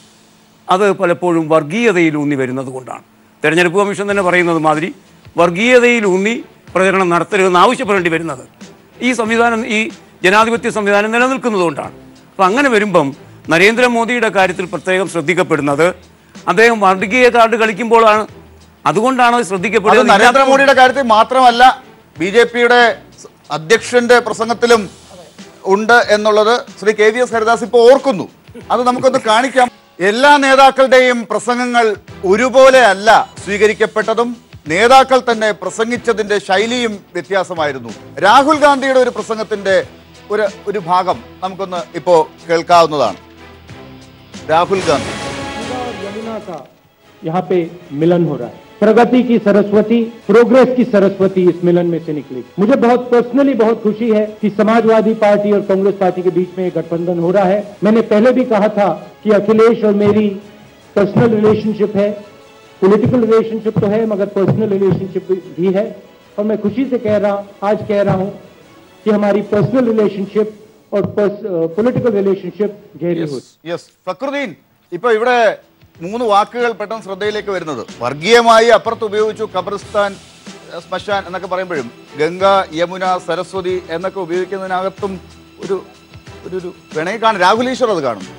അത് പലപ്പോഴും വർഗീയതയിലൂന്നി വരുന്നത് കൊണ്ടാണ് തെരഞ്ഞെടുപ്പ് കമ്മീഷൻ തന്നെ പറയുന്നത് മാതിരി വർഗീയതയിലൂന്നി പ്രചരണം നടത്തരുതെന്ന് ആവശ്യപ്പെടേണ്ടി വരുന്നത് ഈ സംവിധാനം ഈ ജനാധിപത്യ സംവിധാനം നിലനിൽക്കുന്നതുകൊണ്ടാണ് അപ്പം അങ്ങനെ വരുമ്പം നരേന്ദ്രമോദിയുടെ കാര്യത്തിൽ പ്രത്യേകം ശ്രദ്ധിക്കപ്പെടുന്നത് അദ്ദേഹം വർഗീയ കാർഡ് കളിക്കുമ്പോഴാണ് അതുകൊണ്ടാണ് അത് അത് ശ്രദ്ധിക്കപ്പെടുന്നത് നരേന്ദ്രമോദിയുടെ കാര്യത്തിൽ മാത്രമല്ല ബി ജെ പിയുടെ അധ്യക്ഷന്റെ പ്രസംഗത്തിലും ഉണ്ട് എന്നുള്ളത് Shri K V S Haridas ഇപ്പോൾ ഓർക്കുന്നു അത് നമുക്കൊന്ന് കാണിക്കാം എല്ലാ നേതാക്കളുടെയും പ്രസംഗങ്ങൾ ഒരുപോലെ അല്ല സ്വീകരിക്കപ്പെട്ടതും നേതാക്കൾ തന്നെ പ്രസംഗിച്ചതിന്റെ ശൈലിയും വ്യത്യാസമായിരുന്നു രാഹുൽ ഗാന്ധിയുടെ ഒരു പ്രസംഗത്തിന്റെ ഒരു ഒരു ഭാഗം നമുക്കൊന്ന് ഇപ്പോ കേൾക്കാവുന്നതാണ് രാഹുൽ ഗാന്ധി और यमुना का यहाँ पे मिलन हो रहा है प्रगति की सरस्वती प्रोग्रेस की सरस्वती इस मिलन में से निकली मुझे बहुत पर्सनली बहुत खुशी है कि समाजवादी पार्टी और कांग्रेस पार्टी के बीच में एक गठबंधन हो रहा है मैंने पहले भी कहा था कि अखिलेश और मेरी पर्सनल रिलेशनशिप है पॉलिटिकल रिलेशनशिप तो है मगर पर्सनल रिलेशनशिप भी है और मैं खुशी से कह रहा आज कह रहा हूं कि हमारी पर्सनल रिलेशनशिप और पॉलिटिकल रिलेशनशिप गहरी हो യെസ് ഫക്രുദ്ദീൻ ഇപ്പൊ ഇവിടെ മൂന്ന് വാക്കുകൾ പെട്ടെന്ന് ശ്രദ്ധയിലേക്ക് വരുന്നത് വർഗീയമായി അപ്പുറത്ത് ഉപയോഗിച്ചു ഖബറിസ്ഥാൻ ഏഹ്, ശ്മശാൻ എന്നൊക്കെ പറയുമ്പോഴും ഗംഗ യമുന സരസ്വതി എന്നൊക്കെ ഉപയോഗിക്കുന്നതിനകത്തും ഒരു ഒരു ഒരു പിണയെ കാണും രാഹുൽ ഈശ്വർ അത് കാണും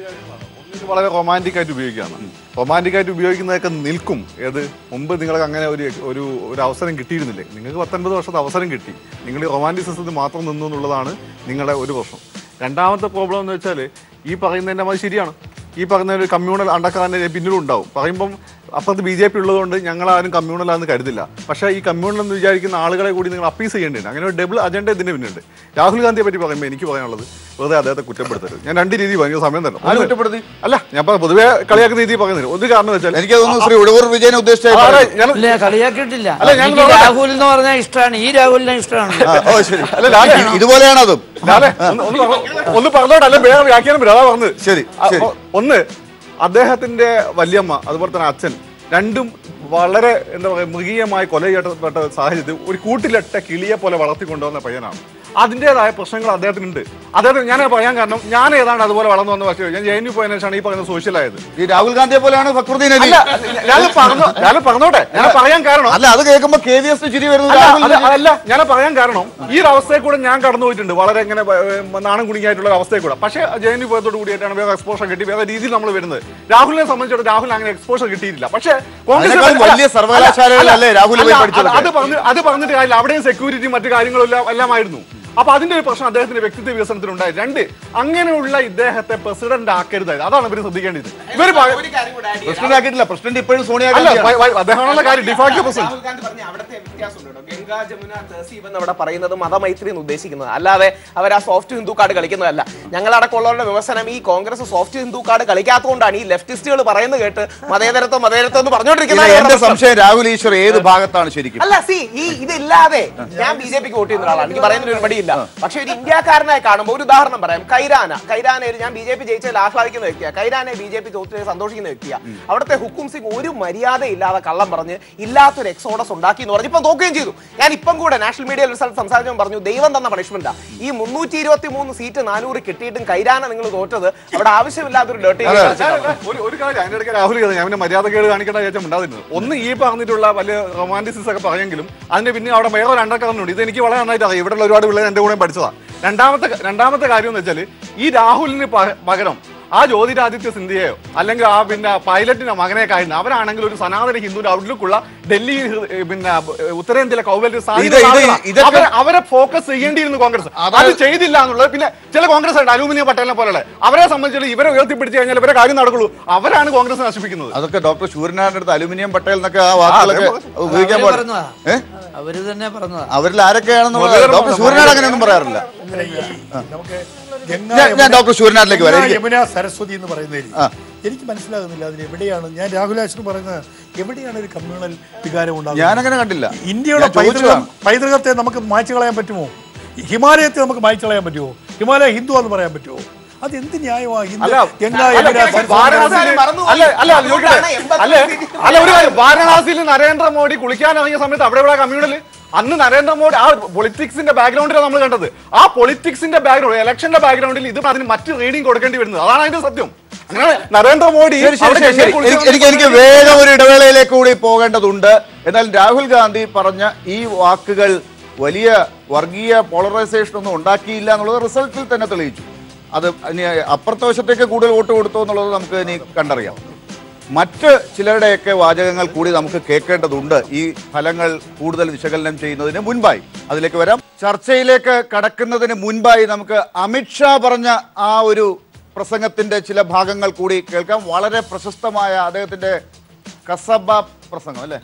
ഇത് വളരെ റൊമാൻറ്റിക് ആയിട്ട് ഉപയോഗിക്കുകയാണ് റൊമാൻറ്റിക് ആയിട്ട് ഉപയോഗിക്കുന്നതൊക്കെ നിൽക്കും ഏത് മുമ്പ് നിങ്ങൾക്ക് അങ്ങനെ ഒരു ഒരു ഒരു അവസരം കിട്ടിയിരുന്നില്ലേ നിങ്ങൾക്ക് പത്തൊൻപത് വർഷത്തെ അവസരം കിട്ടി നിങ്ങൾ ഈ റൊമാൻറ്റിസിസത്തിൽ മാത്രം നിന്നു എന്നുള്ളതാണ് നിങ്ങളുടെ ഒരു പ്രശ്നം രണ്ടാമത്തെ പ്രോബ്ലം എന്ന് വെച്ചാൽ ഈ പറയുന്നതിൻ്റെ അത് ശരിയാണ് ഈ പറയുന്ന ഒരു കമ്മ്യൂണൽ അണ്ടക്കാരൻ്റെ പിന്നിലും ഉണ്ടാവും പറയുമ്പം അപ്പുറത്ത് ബി ജെ പി ഉള്ളതുകൊണ്ട് ഞങ്ങളാരും കമ്മ്യൂണലാണെന്ന് കരുതില്ല പക്ഷേ ഈ കമ്മ്യൂണൽ എന്ന് വിചാരിക്കുന്ന ആളുകളെ കൂടി നിങ്ങൾ അപ്പീസ് ചെയ്യേണ്ടതുണ്ട് അങ്ങനെ ഒരു ഡബിൾ അജണ്ട ഇതിന് പിന്നുണ്ട് രാഹുൽ ഗാന്ധിയെ പറ്റി പറയുമ്പോൾ എനിക്ക് പറയാനുള്ളത് വെറുതെ അദ്ദേഹത്തെ കുറ്റപ്പെടുത്തരുത് ഞാൻ രണ്ട് രീതി ഭയങ്കര സമയം തന്നെ ആര് കുറ്റപ്പെടുത്തി? അല്ല ഞാൻ ഇപ്പൊ പൊതുവെ കളിയാക്കുന്ന രീതി പറയുന്നത് ഒരു കാരണം വെച്ചാൽ എനിക്ക് തോന്നുന്നു ശ്രീ ഉടവൂർ വിജയനെ ഉദ്ദേശിച്ച ആ, അതെ, ഞാൻ- ഇല്ല കളിയാക്കിയിട്ടില്ല അല്ല, ഞാൻ എനിക്ക് പറഞ്ഞത്- രാഹുൽ എന്ന് പറഞ്ഞാൽ ഇഷ്ടമാണ് ഈ രാഹുലിനെ ഇഷ്ടമാണ് ആ, ഓ ശരി അല്ല, ലാലേ. ഇതുപോലെയാണ് അതും ലാലേ, ഒന്ന് ഒന്ന് പറഞ്ഞോ- ഒന്ന് പറഞ്ഞോട്ടെ അല്ലെ വേറെ വ്യാഖ്യാനം വരും അതാ പറഞ്ഞത് ശരി, ആ, ശരി. ഒ- ഒന്ന് അദ്ദേഹത്തിന്റെ വല്യമ്മ അതുപോലെ തന്നെ അച്ഛൻ രണ്ടും വളരെ എന്താ പറയുക മൃഗീയമായി കൊല ചെയ്യപ്പെട്ട സാഹചര്യത്തിൽ ഒരു കൂട്ടിലിട്ട കിളിയെ പോലെ വളർത്തിക്കൊണ്ടുവന്ന പയ്യനാണ് അതിൻ്റെതായ പ്രശ്നങ്ങൾ അദ്ദേഹത്തിനുണ്ട് അദ്ദേഹത്തിന് ഞാൻ പറയാൻ കാരണം ഞാൻ ഏതാണ്ട് അതുപോലെ വളർന്നു വന്ന പക്ഷേ ഞാൻ ജെ എൻ യു പോയതിനു ശേഷമാണ് ഈ പറയുന്ന സോഷ്യലായത് ഈ രാഹുൽ ഗാന്ധിയെ പോലെയാണ് ഫക്രുദ്ദീൻ അലി അല്ല ഞാൻ പറഞ്ഞു ഞാൻ പറഞ്ഞോട്ടെ ഞാൻ പറയാൻ കാരണം അല്ല അത് കേൾക്കുമ്പോ കെ വി എസ് ചിരി വരുന്നത് അല്ല, രാഹുൽ അല്ല, ഗാന്ധി- അല്ല ഞാൻ പറയാൻ കാരണം ഈ ഒരു അവസ്ഥയിൽ കൂടെ ഞാൻ കടന്നു പോയിട്ടുണ്ട് വളരെ ഇങ്ങനെ ഏർ, നാണം കുണിക്കായിട്ടുള്ള ഒരു അവസ്ഥയിൽ കൂടെ പക്ഷേ ജെ എൻ യു പോയതോട് കൂടിയിട്ടാണ് വേറെ എക്സ്പോഷർ കിട്ടി വേറെ രീതിയിൽ നമ്മൾ വരുന്നത് രാഹുലിനെ സംബന്ധിച്ചിടത്തോളം രാഹുൽ അങ്ങനെ എക്സ്പോഷർ കിട്ടിയിട്ടില്ല പക്ഷേ അതിനേക്കാൾ അല്ല, വലിയ സർവകലാശാലകളിലല്ലേ അല്ല, രാഹുൽ പോയി അല്ല, പഠിച്ചതൊക്കെ? അത് പറഞ്ഞ് അത് പറഞ്ഞിട്ട് കാര്യമില്ല അവിടെയും സെക്യൂരിറ്റി മറ്റു കാര്യങ്ങളും എല്ലാം എല്ലാമായിരുന്നു അപ്പൊ അതിന്റെ ഒരു പ്രശ്നം അദ്ദേഹത്തിന്റെ വ്യക്തിത്വ വികസനത്തിനുണ്ടായി രണ്ട് അങ്ങനെയുള്ള ഇദ്ദേഹത്തെ പ്രസിഡന്റ് ആക്കരുതായത് അതാണ് ഇവർ ശ്രദ്ധിക്കേണ്ടത് ഇവര് പ- ഒരു കാര്യം കൂടെ add ചെയ്യാം. പ്രസിഡന്റ് ആക്കിയിട്ടില്ല പ്രസിഡന്റ് ഇപ്പോഴും അല്ല സോണിയാഗാന്ധി വ- വ- അദ്ദേഹമാണുള്ള കാര്യം ഡിഫാക്ട് പ്രസിഡന്റ് രാഹുൽ ഗാന്ധി പറഞ്ഞ അവിടുത്തെ വ്യത്യാസമുണ്ട് കേട്ടോ ഗംഗാ ജമുന തഹസീബ് എന്ന് അവിടെ പറയുന്നത് മതമൈത്രി എന്ന് ഉദ്ദേശിക്കുന്നത് അല്ലാതെ അവർ ആ സോഫ്റ്റ് ഹിന്ദു കാർഡ് കളിക്കുന്നതല്ല ഞങ്ങളടക്കമുള്ളവരുടെ വിമർശനം ഈ കോൺഗ്രസ് സോഫ്റ്റ് ഹിന്ദു കാർഡ് കളിക്കാത്തതുകൊണ്ടാണ് ഈ ലെഫ്റ്റിസ്റ്റുകൾ പറയുന്നത് കേട്ട് മതേതരത്വം മതേതരത്വം എന്ന് ഇല്ല, പറഞ്ഞുകൊണ്ടിരിക്കുന്നത് എന്റെ സംശയം രാഹുൽ ഈശ്വർ ഏത് ഭാഗത്താണ് ശരിക്കും അല്ല സി ഈ ഇതില്ലാതെ ഞാൻ ബി ജെ പിക്ക് വോട്ട് ചെയ്യുന്ന ഒരാളാണ് എനിക്ക് പറയുന്നതിന് ഒരു മടിയില്ല പക്ഷെ ഒരു ഇന്ത്യക്കാരനായി കാണുമ്പോൾ ഒരു ഉദാഹരണം പറയാം കൈരാന കൈരാനയിൽ ഞാൻ ബി ജെ പി ജയിച്ചതിൽ ആഹ്ലാദിക്കുന്ന വ്യക്തിയാണ് കൈരാനെ ബി ജെ പി തോറ്റതിൽ സന്തോഷിക്കുന്ന വ്യക്തിയാണ് അവിടുത്തെ ഹുക്കും സിംഗ് ഒരു മര്യാദ ഇല്ലാതെ കള്ളം പറഞ്ഞ് ഇല്ലാത്തൊരു എക്സോഡസ് ഉണ്ടാക്കി എന്ന് പറഞ്ഞ് ഇപ്പം തോക്കുകയും ചെയ്തു ഞാൻ ഇപ്പം കൂടെ നാഷണൽ മീഡിയ റിസൾട്ട് സംസാരിച്ചപ്പോൾ പറഞ്ഞു ദൈവം തന്ന പണിഷ്മെന്റാ ഈ മുന്നൂറ്റി ഇരുപത്തി മൂന്ന് സീറ്റ് നാനൂറ് കിട്ടിയിട്ടും കൈരാന നിങ്ങൾ തോറ്റത് അവിടെ ആവശ്യമില്ലാത്തൊരു ഡേർട്ടി ഒരു ഒരു കാര്യം അതിന്റെ ഇടയ്ക്ക് രാഹുൽ ചെയ്തത് ഞാൻ പിന്നെ മര്യാദക്കേട് കാണിക്കേണ്ട ചോദിച്ചാൽ ഉണ്ടാകുന്നത് ഒന്ന് ഈ പറഞ്ഞിട്ടുള്ള വലിയ റൊമാൻറ്റിസിസ് ഒക്കെ പറയെങ്കിലും അതിന്റെ പിന്നെ അവിടെ വേറെ ഒരു അണ്ടർകറന്റ് ഇത് എനിക്ക് വളരെ നന്നായിട്ട് അറിയാം ഇവിടെയുള്ള ഒരുപാട് പിള്ളേർ എന്റെ കൂടെ പഠിച്ചതാ രണ്ടാമത്തെ രണ്ടാമത്തെ കാര്യം എന്ന് വെച്ചാൽ ഈ രാഹുലിന് പ- പകരം ആ ജ്യോതിരാദിത്യ സിന്ധ്യയോ അല്ലെങ്കിൽ ആ പിന്നെ പൈലറ്റിന്റെ മകനെ കഴിഞ്ഞ അവരാണെങ്കിൽ ഒരു സനാതന ഹിന്ദുവിന്റെ ഔട്ട്ലുക്കുള്ള ഡൽഹി ഏർ, പിന്നെ ഏർ, ഉത്തരേന്ത്യയിലെ കൗവല്യ ഇത് ഇത് ഇതൊക്കെ- അവരെ അവരെ ഫോക്കസ് ചെയ്യേണ്ടിയിരുന്നു കോൺഗ്രസ് അത് ചെയ്തില്ല എന്നുള്ളത് പിന്നെ ചില കോൺഗ്രസ് ഉണ്ട് അലൂമിനിയം പട്ടേലിനെ പോലുള്ള അവരെ സംബന്ധിച്ചിട്ട് ഇവരെ ഉയർത്തിപ്പിടിച്ച് കഴിഞ്ഞാൽ ഇവരെ കാര്യം നടക്കുള്ളൂ അവരാണ് കോൺഗ്രസ് നശിപ്പിക്കുന്നത് അതൊക്കെ ഡോക്ടർ സൂര്യനാരായണന്റെ അടുത്ത് അലുമിനിയം പട്ടേൽ എന്നൊക്കെ ആ വാക്കുകളൊക്കെ ഉപയോഗിക്കാൻ അവര് പാടില്ല പറഞ്ഞതാ. ഏഹ് അവര് തന്നെ പറഞ്ഞതാ അവരിൽ ആരൊക്കെയാണെന്നുള്ളത് മുരളീധരൻ ഡോക്ടർ സൂര്യനാട് അങ്ങനെയൊന്നും പറയാറില്ല നമുക്ക് ഗംഗാ ഞാൻ- ഞാൻ യമുന- ഡോക്ടർ സൂര്യനാട്ടിലേക്ക് വരാം. ഗംഗാ എനിക്ക് യമുന സരസ്വതി എന്ന് പറയുന്നതിൽ ആ. എനിക്ക് മനസ്സിലാകുന്നില്ല അതിൽ എവിടെയാണ് ഞാൻ രാഹുലാശ്വർ പറയുന്നത് എവിടെയാണ് ഒരു കമ്മ്യൂണൽ വികാരം ഉണ്ടാകുന്നത് ഞാനങ്ങനെ കണ്ടില്ല ഇന്ത്യയുടെ ഞാൻ പൈതൃകം ചോദിച്ചതാണ്. പൈതൃകത്തെ നമുക്ക് മായ്ച്ചു കളയാൻ പറ്റുമോ ഹിമാലയത്തെ നമുക്ക് മായ്ച്ചു കളയാൻ പറ്റുമോ ഹിമാലയ ഹിന്ദു എന്ന് പറയാൻ പറ്റുമോ അത് എന്ത് ന്യായമാണ് ഹിന്ദു അല്ല, ഗംഗാ അല്ല, യമുന സരസ്വതി വാരണാസിയിൽ- മറന്നുപോയി. അല്ല, അല്ല, അത് ചോദിക്കട്ടെ? അതുകൊണ്ടാണ് എൺപത്തി അല്ല, അല്ല, ഒരു കാര്യം, വാരണാസിയിൽ നരേന്ദ്രമോദി കുളിക്കാൻ ഇറങ്ങിയ സമയത്ത് അവിടെ ഇവിടെ കമ്മ്യൂണൽ അന്ന് നരേന്ദ്രമോദി ആ പൊളിറ്റിക്സിന്റെ ബാക്ക്ഗ്രൗണ്ടിലാണ് നമ്മൾ കണ്ടത് ആ പൊളിറ്റിക്സിന്റെ ബാക്ക്ഗ്രൗണ്ട് ഇലക്ഷന്റെ ബാക്ക്ഗ്രൗണ്ടിൽ ഇത് അതിന് മറ്റ് റീഡിംഗ് കൊടുക്കേണ്ടി വരുന്നത് അതാണ് അതിന്റെ സത്യം അങ്ങനെ നരേന്ദ്രമോദി ശരി, ശരി, അവിടെ ശരി, ശരി. കുളിച്ച് എനിക്ക് എനിക്ക് എനിക്ക് വേഗം ഒരു ഇടവേളയിലേക്ക് കൂടി പോകേണ്ടതുണ്ട് എന്നാൽ രാഹുൽ ഗാന്ധി പറഞ്ഞ ഈ വാക്കുകൾ വലിയ വർഗീയ പോളറൈസേഷൻ ഒന്നും ഉണ്ടാക്കിയില്ല എന്നുള്ളത് റിസൾട്ടിൽ തന്നെ തെളിയിച്ചു അത് ഇനി അപ്പുറത്തെ വശത്തേക്ക് കൂടുതൽ വോട്ട് കൊടുത്തോ എന്നുള്ളത് നമുക്ക് ഇനി കണ്ടറിയാം മറ്റ് ചിലരുടെയൊക്കെ വാചകങ്ങൾ കൂടി നമുക്ക് കേൾക്കേണ്ടതുണ്ട് ഈ ഫലങ്ങൾ കൂടുതൽ വിശകലനം ചെയ്യുന്നതിന് മുൻപായി അതിലേക്ക് വരാം ചർച്ചയിലേക്ക് കടക്കുന്നതിന് മുൻപായി നമുക്ക് അമിത്ഷാ പറഞ്ഞ ആ ഒരു പ്രസംഗത്തിന്റെ ചില ഭാഗങ്ങൾ കൂടി കേൾക്കാം വളരെ പ്രശസ്തമായ അദ്ദേഹത്തിന്റെ കസബ പ്രസംഗം അല്ലേ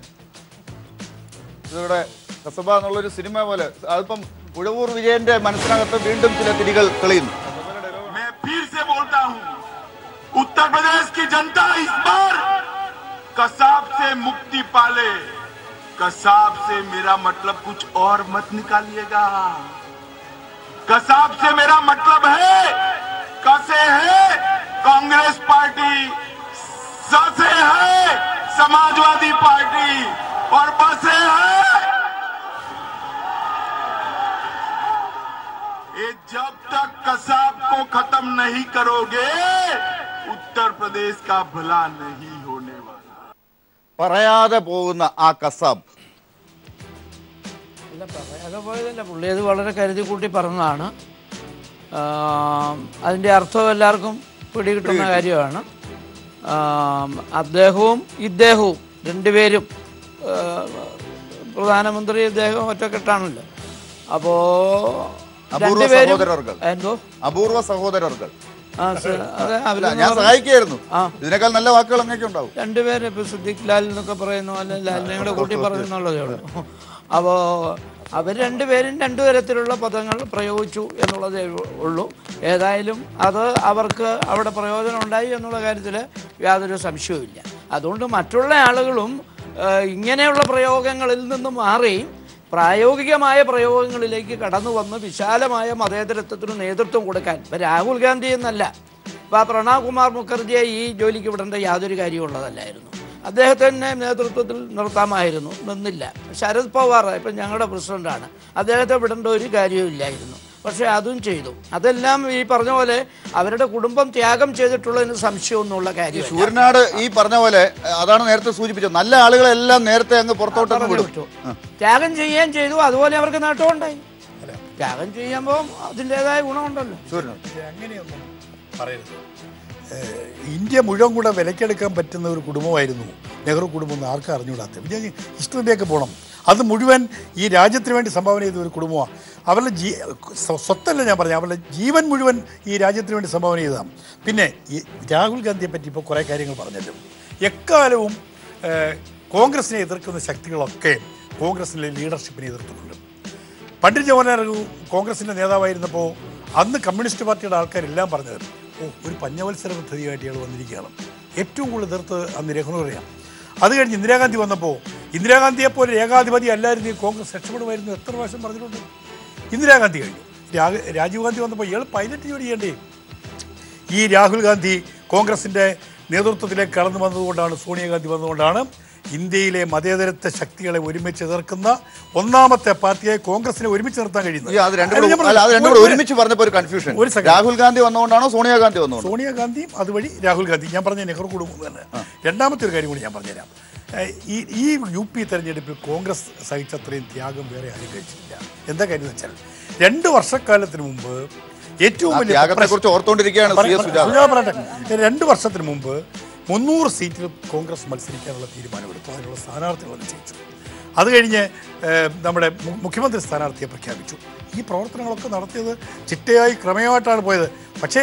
ഇതിവിടെ കസബ എന്നുള്ളൊരു സിനിമ പോലെ അതിപ്പം ഉഴവൂർ വിജയന്റെ മനസ്സിനകത്ത് വീണ്ടും ചില തിരികൾ തെളിയുന്നു मैं फिर से बोलता हूं उत्तर प्रदेश की जनता इस बार कसाब से मुक्ति पाले कसाब से मेरा मतलब कुछ और मत निकालिएगा कसाब से मेरा मतलब है कसे है कांग्रेस पार्टी स से है समाजवादी पार्टी और बसे है ये जब तक कसाब को खत्म नहीं करोगे उत्तर प्रदेश का भला नहीं होने वाला പറയാതെ പോകുന്ന ആ കസാബ് അല്ല പറയാതെ പോയതല്ല പുള്ളി അത് വളരെ കരുതി കൂട്ടി പറഞ്ഞതാണ് ആം, അതിൻ്റെ അർത്ഥം എല്ലാവർക്കും പിടികിട്ടുന്ന കാര്യമാണ് ആം, അദ്ദേഹവും ഇദ്ദേഹവും രണ്ടുപേരും ആ, പ്രധാനമന്ത്രി ഇദ്ദേഹം ഒറ്റക്കെട്ടാണല്ലോ അപ്പോൾ അപൂർവ രണ്ടുപേരും സഹോദരர்கள். എന്തോ അപൂർവ സഹോദരர்கள் ആ സ- അതെ അല്ല അവരെന്ന് ഞാൻ പറഞ്ഞ- സഹായിക്കായിരുന്നു ആ. ഇതിനേക്കാൾ നല്ല വാക്കുകൾ അങ്ങനെയൊക്കെ ഉണ്ടാവും രണ്ടുപേര് ഇപ്പൊ സിദ്ദിഖ് ലാൽ എന്നൊക്കെ പറയുന്ന പോലെ ലാലിനെ കൂടെ കൂട്ടി പറയുന്നുള്ളതേ ഉള്ളൂ അപ്പോൾ അവർ രണ്ടുപേരും രണ്ടു തരത്തിലുള്ള പദങ്ങൾ പ്രയോഗിച്ചു എന്നുള്ളതേ ഉള്ളൂ ഏതായാലും അത് അവർക്ക് അവിടെ പ്രയോജനം ഉണ്ടായി എന്നുള്ള കാര്യത്തിൽ യാതൊരു സംശയവുമില്ല അതുകൊണ്ട് മറ്റുള്ള ആളുകളും ആ, ഇങ്ങനെയുള്ള പ്രയോഗങ്ങളിൽ നിന്ന് മാറി പ്രായോഗികമായ പ്രയോഗങ്ങളിലേക്ക് കടന്നു വന്ന് വിശാലമായ മതേതരത്വത്തിന് നേതൃത്വം കൊടുക്കാൻ ഇപ്പം രാഹുൽ ഗാന്ധി എന്നല്ല ഇപ്പോൾ പ്രണവ് കുമാർ മുഖർജിയെ ഈ ജോലിക്ക് വിടേണ്ട യാതൊരു കാര്യമുള്ളതല്ലായിരുന്നു അദ്ദേഹത്തിൻ്റെ നേതൃത്വത്തിൽ നിർത്താമായിരുന്നു നിന്നില്ല ശരത് പവാർ ഇപ്പം ഞങ്ങളുടെ പ്രസിഡന്റാണ് അദ്ദേഹത്തെ വിടേണ്ട ഒരു കാര്യവുമില്ലായിരുന്നു പക്ഷേ അതും ചെയ്തു അതെല്ലാം ഈ പറഞ്ഞ പോലെ അവരുടെ കുടുംബം ത്യാഗം ചെയ്തിട്ടുള്ളതിന് സംശയമൊന്നുമുള്ള കാര്യമില്ല സൂര്യനാട് ഈ പറഞ്ഞ പോലെ അഹ് അതാണ് നേരത്തെ സൂചിപ്പിച്ചത് നല്ല ആളുകളെല്ലാം നേരത്തെ അങ്ങ് പുറത്തോട്ടങ്ങ് വിടും വിട്ടു. ത്യാഗം ചെയ്യുകയും ചെയ്തു അതുപോലെ അവർക്ക് നേട്ടമുണ്ടായി ത്യാഗം ചെയ്യുമ്പോൾ അതിൻ്റെതായ ഗുണമുണ്ടല്ലോ സൂര്യനാട് പക്ഷേ അങ്ങനെയൊന്നും പറയരുത് ഏഹ് ഇന്ത്യ മുഴുവൻ കൂടെ വിലക്കെടുക്കാൻ പറ്റുന്ന ഒരു കുടുംബമായിരുന്നു നെഹ്റു കുടുംബം എന്ന് ആർക്കും അറിഞ്ഞുകൂടാത്ത പിന്നെ ഹിസ്റ്ററിയിലേക്ക് പോകണം അത് മുഴുവൻ ഈ രാജ്യത്തിന് വേണ്ടി സംഭാവന ചെയ്ത ഒരു കുടുംബമാണ് അവരുടെ ജീ സ്വ- സ്വത്തല്ല ഞാൻ പറഞ്ഞു അവരുടെ ജീവൻ മുഴുവൻ ഈ രാജ്യത്തിന് വേണ്ടി സംഭാവന ചെയ്തതാണ് പിന്നെ ഈ രാഹുൽ ഗാന്ധിയെ പറ്റി ഇപ്പോൾ കുറേ കാര്യങ്ങൾ പറഞ്ഞല്ലോ എക്കാലവും ഏഹ്, കോൺഗ്രസിനെ എതിർക്കുന്ന ശക്തികളൊക്കെ കോൺഗ്രസിലെ ലീഡർഷിപ്പിനെ എതിർത്തിട്ടുണ്ട് പണ്ഡിറ്റ് ജവഹർലാൽ നെഹ്റു കോൺഗ്രസിന്റെ നേതാവായിരുന്നപ്പോൾ അന്ന് കമ്മ്യൂണിസ്റ്റ് പാർട്ടിയുടെ ആൾക്കാരെല്ലാം പറഞ്ഞത് ഓ ഒരു പഞ്ഞവത്സര പദ്ധതിയായിട്ട് ഇയാൾ വന്നിരിക്കുകയാണ് ഏറ്റവും കൂടുതൽ എതിർത്ത് അന്ന് രഘുനറിയാണ് അത് കഴിഞ്ഞ് ഇന്ദിരാഗാന്ധി വന്നപ്പോൾ ഇന്ദിരാഗാന്ധിയെ പോലെ ഏകാധിപതി അല്ലായിരുന്നു ഈ കോൺഗ്രസ് രക്ഷപ്പെടുമായിരുന്നു എത്ര പ്രാവശ്യം പറഞ്ഞിട്ടുണ്ട് ഇന്ദിരാഗാന്ധി കഴിഞ്ഞു രാ- രാജീവ് ഗാന്ധി വന്നപ്പോൾ ഇയാൾ പൈലറ്റ് ജോലി ചെയ്യണ്ടേ ഈ രാഹുൽ ഗാന്ധി കോൺഗ്രസിന്റെ നേതൃത്വത്തിലേക്ക് കടന്നു വന്നതുകൊണ്ടാണ് സോണിയാഗാന്ധി വന്നതുകൊണ്ടാണ് ഇന്ത്യയിലെ മതേതരത്വ ശക്തികളെ ഒരുമിച്ച് എതിർക്കുന്ന ഒന്നാമത്തെ പാർട്ടിയെ കോൺഗ്രസിനെ ഒരുമിച്ച് നിർത്താൻ കഴിയുന്നത് ഈ അത് രണ്ടും അതിന് ഞാൻ കൂടെ അല്ല അത് രണ്ടും കൂടെ ഒരു- ഒരുമിച്ച് പറഞ്ഞപ്പോൾ ഒരു കൺഫ്യൂഷൻ ഒരു second. രാഹുൽ ഗാന്ധി വന്നുകൊണ്ടാണോ സോണിയാഗാന്ധി വന്നുകൊണ്ടോ സോണിയാഗാന്ധിയും അതുവഴി രാഹുൽ ഗാന്ധി ഞാൻ പറഞ്ഞ നെഹ്റു കുടുംബം തന്നെ രണ്ടാമത്തെ ഒരു കാര്യം കൂടി ഞാൻ പറഞ്ഞുതരാം ഏഹ് ഈ ഈ യു പി തെരഞ്ഞെടുപ്പിൽ കോൺഗ്രസ് സഹിച്ചത്രയും ത്യാഗം വേറെ ആരും കഴിച്ചില്ല എന്താ കാര്യം എന്ന് വെച്ചാൽ രണ്ട് വർഷക്കാലത്തിന് മുമ്പ് ഏറ്റവും ആ വലിയ ത്യാഗത്തെക്കുറിച്ച് ഓർത്തുകൊണ്ടിരിക്കുകയാണ് സി എസ് സുജാത. സുജാത പറയട്ടെ രണ്ട് വർഷത്തിന് മുമ്പ് മുന്നൂറ് സീറ്റിൽ കോൺഗ്രസ് മത്സരിക്കാനുള്ള തീരുമാനമെടുത്തു അതിനുള്ള സ്ഥാനാർത്ഥികളെ നിശ്ചയിച്ചു അത് കഴിഞ്ഞ് ഏഹ്, നമ്മുടെ മു- മുഖ്യമന്ത്രി സ്ഥാനാർത്ഥിയെ പ്രഖ്യാപിച്ചു ഈ പ്രവർത്തനങ്ങളൊക്കെ നടത്തിയത് ചിട്ടയായി ക്രമമായിട്ടാണ് പോയത് പക്ഷേ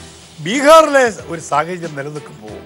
ബീഹാറിലെ ഒരു സാഹചര്യം നിലനിൽക്കുമ്പോൾ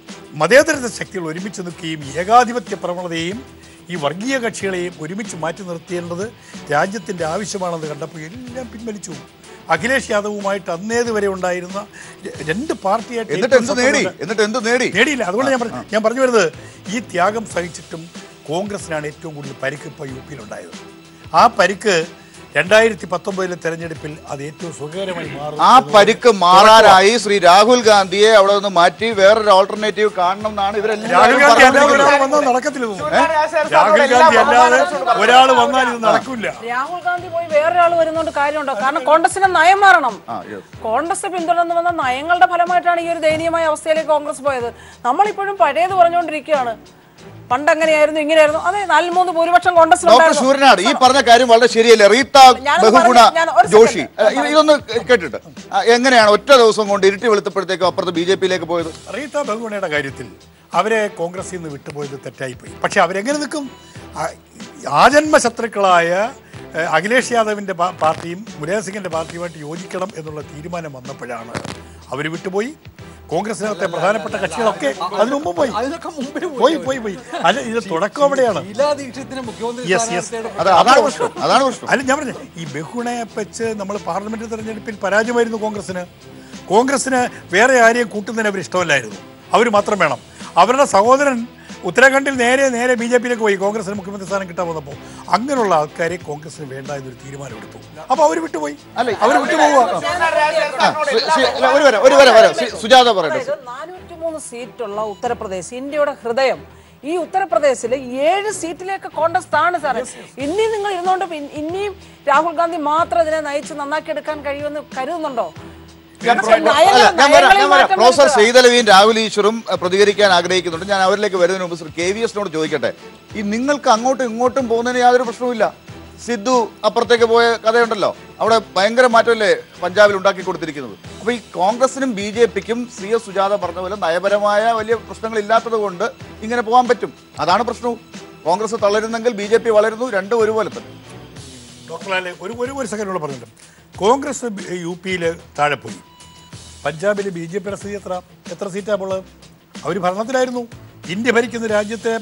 മതേതര ശക്തികൾ ഒരുമിച്ച് നിൽക്കുകയും ഏകാധിപത്യ പ്രവണതയും ഈ വർഗീയ കക്ഷികളെയും ഒരുമിച്ച് മാറ്റി നിർത്തേണ്ടത് രാജ്യത്തിൻ്റെ ആവശ്യമാണെന്ന് കണ്ടപ്പോൾ എല്ലാം പിൻവലിച്ചു അഖിലേഷ് യാദവുമായിട്ട് അന്നേത് വരെ ഉണ്ടായിരുന്ന ര- രണ്ട് പാർട്ടിയായിട്ട് എന്നിട്ട് എന്ത് ഏറ്റവും നേടി സപ്പോർട്ട് എന്നിട്ട് എന്ത് നേടി നേടിയില്ല അതുകൊണ്ട് ഞാൻ പറഞ്ഞു ഞാൻ പറഞ്ഞു വരുന്നത് ഈ ത്യാഗം സഹിച്ചിട്ടും കോൺഗ്രസിനാണ് ഏറ്റവും കൂടുതൽ പരിക്ക് ഇപ്പോൾ യു പിയിലുണ്ടായത് ആ പരിക്ക് രണ്ടായിരത്തി പത്തൊമ്പതിലെ തെരഞ്ഞെടുപ്പിൽ അത് ഏറ്റവും സുഖകരമായി മാറും ആ എന്നുള്ളത് പരിക്ക് മാറാനായി ശ്രീ രാഹുൽ ഗാന്ധിയെ അവിടെ നിന്ന് മാറ്റി വേറൊരു ഓൾട്ടർനേറ്റീവ് കാണണം എന്നാണ് രാഹുൽ ഇവരെല്ലാവരും ഗാന്ധി അല്ലാതെ പറഞ്ഞിരിക്കുന്നത്. ഒരാൾ വന്നാൽ നടക്കത്തില്ല ഇതൊന്നും. സൂര്യനാരായണ രാജശേഖർ രാഹുൽ സാറിനോട് ഗാന്ധി എല്ലാ അല്ലാതെ ബഹുമാനത്തോടും ഒരാൾ വന്നാൽ ഇത് നടക്കില്ല രാഹുൽ ഗാന്ധി പോയി വേറൊരാൾ വരുന്നോണ്ട് കാര്യമുണ്ടോ കാരണം കോൺഗ്രസിന്റെ നയം മാറണം ആ, yes. കോൺഗ്രസ് പിന്തുടർന്ന് വന്ന നയങ്ങളുടെ ഫലമായിട്ടാണ് ഈ ഒരു ദയനീയമായ അവസ്ഥയിലേക്ക് കോൺഗ്രസ് പോയത് നമ്മളിപ്പോഴും പഴയത് പറഞ്ഞുകൊണ്ടിരിക്കുകയാണ് പണ്ട് എങ്ങനെയായിരുന്നു ഇങ്ങനെയായിരുന്നു അതെ നാലിൽ മൂന്ന് ഭൂരിപക്ഷം ഡോക്ടർ കോൺഗ്രസിലുണ്ടായിരുന്നു സൂര്യനാട് ഈ പറഞ്ഞ കാര്യം വളരെ ശരിയല്ലേ റീത്ത ഞാനൊന്ന് ബഹുഗുണ പറഞ്ഞ് ഞാൻ ഒരു ജോഷി second. അല്ല, ഇത് ഇതൊന്ന് കേട്ടിട്ട് ആ, എങ്ങനെയാണ് ഒറ്റ ദിവസം കൊണ്ട് ഇരുട്ടി വെളുത്തപ്പോഴത്തേക്കും അപ്പുറത്ത് ബി ജെ പിയിലേക്ക് പോയത് റീത്ത ബഹുഗുണയുടെ കാര്യത്തിൽ അവരെ കോൺഗ്രസിൽ നിന്ന് വിട്ടുപോയത് തെറ്റായിപ്പോയി പക്ഷെ അവരെങ്ങനെ നിൽക്കും ആ- ആജന്മ ശത്രുക്കളായ ഏഹ്, അഖിലേഷ് യാദവിൻ്റെ പാ- പാർട്ടിയും മുലായം സിംഗിൻ്റെ പാർട്ടിയുമായിട്ട് യോജിക്കണം എന്നുള്ള തീരുമാനം വന്നപ്പോഴാണ് അവർ വിട്ടുപോയി കോൺഗ്രസിനകത്തെ പ്രധാനപ്പെട്ട കക്ഷികളൊക്കെ അതിനു മുമ്പ് പോയി അതിനൊക്കെ മുമ്പിൽ പോയി പോയി പോയി അല്ല ഇത് തുടക്കം അവിടെയാണ് ശീലാ ദീക്ഷിതിനെ മുഖ്യമന്ത്രി Yes, yes. സ്ഥാനാർത്ഥിയുടെ അത് അതാണ് പ്രശ്നം അതാണ് പ്രശ്നം അല്ല ഞാൻ പറഞ്ഞു ഈ ബഹുണയെ വെച്ച് നമ്മൾ പാർലമെന്റ് തെരഞ്ഞെടുപ്പിൽ പരാജയമായിരുന്നു കോൺഗ്രസിന് കോൺഗ്രസിന് വേറെ ആരെയും കൂട്ടുന്നതിന് അവർ ഇഷ്ടമല്ലായിരുന്നു അവർ മാത്രം വേണം അവരുടെ സഹോദരൻ ഉത്തരാഖണ്ഡിൽ നേരെ നേരെ ബി ജെ പിയിലേക്ക് പോയി കോൺഗ്രസിന് മുഖ്യമന്ത്രി സ്ഥാനം കിട്ടാൻ വന്നപ്പോൾ അങ്ങനെയുള്ള ആൾക്കാരെ കോൺഗ്രസിന് വേണ്ട എന്നൊരു തീരുമാനമെടുത്തു അപ്പോൾ അവർ വിട്ടുപോയി അല്ല, അവർ വിട്ടുപോവുക സൂര്യനാരായണ രാജശേഖർ ആ, സാറിനോട് സു- എല്ലാ സു- അല്ല, ഒരു വരെ ഒരു വരെ വരെ സു- സുജാത പറയട്ടെ അതായത് നാനൂറ്റി മൂന്ന് സീറ്റുള്ള ഉത്തർപ്രദേശ് ഇന്ത്യയുടെ ഹൃദയം ഈ ഉത്തർപ്രദേശിൽ ഏഴ് സീറ്റിലേക്ക് കോൺഗ്രസ് താണ് സാറേ ഇനി നിങ്ങൾ ഇരുന്നുകൊണ്ട് പിൻ- ഇനിയും രാഹുൽ ഗാന്ധി മാത്രം ഇതിനെ നയിച്ച് നന്നാക്കിയെടുക്കാൻ കഴിയുമെന്ന് കരുതുന്നുണ്ടോ ഞാൻ പക്ഷേ അല്ല, നയങ്ങൾ- ഞാൻ വരാം നയങ്ങളിൽ ഞാൻ വരാം മാറ്റം പ്രൊഫസർ വരുത്തുക. ശ്രീധലവിയും രാഹുൽ ഈശ്വറും അഹ്, പ്രതികരിക്കാൻ ആഗ്രഹിക്കുന്നുണ്ട് ഞാൻ അവരിലേക്ക് വരുന്നതിന് മുമ്പ് ശ്രീ കെ വി എസിനോട് ചോദിക്കട്ടെ ഈ നിങ്ങൾക്ക് അങ്ങോട്ടും ഇങ്ങോട്ടും പോകുന്നതിന് യാതൊരു പ്രശ്നവുമില്ല സിദ്ധു അപ്പുറത്തേക്ക് പോയ കഥയുണ്ടല്ലോ അവിടെ ഭയങ്കര മാറ്റമല്ലേ പഞ്ചാബിൽ ഉണ്ടാക്കി കൊടുത്തിരിക്കുന്നത് അപ്പൊ ഈ കോൺഗ്രസിനും ബി ജെ പിക്കും സി എസ് സുജാത പറഞ്ഞ പോലെ നയപരമായ വലിയ പ്രശ്നങ്ങൾ ഇല്ലാത്തത് കൊണ്ട് ഇങ്ങനെ പോകാൻ പറ്റും അതാണ് പ്രശ്നവും കോൺഗ്രസ് തളരുന്നെങ്കിൽ ബി ജെ പി വളരുന്നു രണ്ടും ഒരുപോലെ തന്നെ ഡോക്ടർ ലാലെ ഒരു ഒരു ഒരു സെക്കൻഡ് കൂടെ പറഞ്ഞിട്ടുണ്ട് കോൺഗ്രസ് ബി- യു പിയിൽ താഴെ പോയി പഞ്ചാബിൽ ബി ജെ പിയുടെ സ്ഥിതി എത്ര എത്ര സീറ്റാണ് ഉള്ളത് അവർ ഭരണത്തിലായിരുന്നു ഇന്ത്യ ഭരിക്കുന്ന രാജ്യത്തെ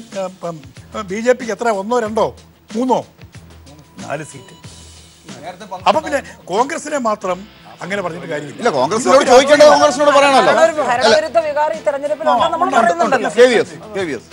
ബി ജെ പിക്ക് എത്ര ഒന്നോ രണ്ടോ മൂന്നോ നാല് സീറ്റ് അപ്പൊ പിന്നെ കോൺഗ്രസിനെ മാത്രം അങ്ങനെ പറഞ്ഞിട്ട് കാര്യമില്ല ഇല്ല കോൺഗ്രസിനോട് ചോദിക്കേണ്ടത് കോൺഗ്രസിനോട് പറയണമല്ലോ ഒരു ഭരണവിരുദ്ധ വികാരം ഈ തെരഞ്ഞെടുപ്പിലുണ്ടെന്ന് നമ്മൾ പറയുന്നുണ്ടല്ലോ K V S K V S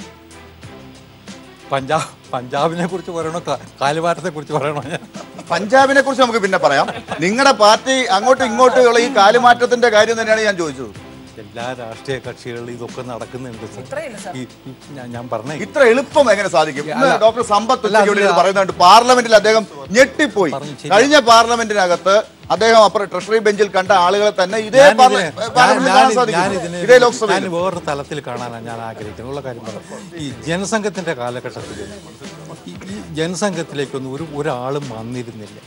Punjab പഞ്ചാബിനെ കുറിച്ച് പറയണോ കാ- കാലുമാറ്റത്തെ കുറിച്ച് പറയണോ ഞാൻ പഞ്ചാബിനെ കുറിച്ച് നമുക്ക് പിന്നെ പറയാം നിങ്ങളുടെ പാർട്ടി അങ്ങോട്ടും ഇങ്ങോട്ടും ഉള്ള ഈ കാലുമാറ്റത്തിന്റെ കാര്യം തന്നെയാണ് ഞാൻ ചോദിച്ചത് എല്ലാ രാഷ്ട്രീയ കക്ഷികളിലും ഇതൊക്കെ നടക്കുന്നുണ്ട് സർ. ഈ ഈ ഞാൻ- ഞാൻ പറഞ്ഞ ഇത്ര എളുപ്പം എങ്ങനെ സാധിക്കും ഇന്ന് അല്ല. ഡോക്ടർ സമ്പത്ത് അല്ല, ഉച്ചയ്ക്ക് അത് പറയുന്നുണ്ട് പാർലമെന്റിൽ അദ്ദേഹം ഞെട്ടിപ്പോയി കഴിഞ്ഞ പാർലമെന്റിനകത്ത് അദ്ദേഹം അപ്പുറം ട്രഷറി ബെഞ്ചിൽ കണ്ട ആളുകളെ തന്നെ ഇതേ ഞാനിതിനെ- പാർല- ഞാൻ- പാർലമെന്റിൽ ഞാൻ- കാണാൻ സാധിക്കും ഞാനിതിനെ- ഇതേ ലോക്സഭയിൽ ഞാൻ വേറൊരു തലത്തിൽ കാണാനാണ് ഞാൻ ആഗ്രഹിക്കുന്നത് ഉള്ള കാര്യം പറയാം ഈ ജനസംഘത്തിന്റെ കാലഘട്ടത്തിൽ ഈ ഈ ജനസംഘത്തിലേക്കൊന്നും ഒരു ഒരാളും വന്നിരുന്നില്ല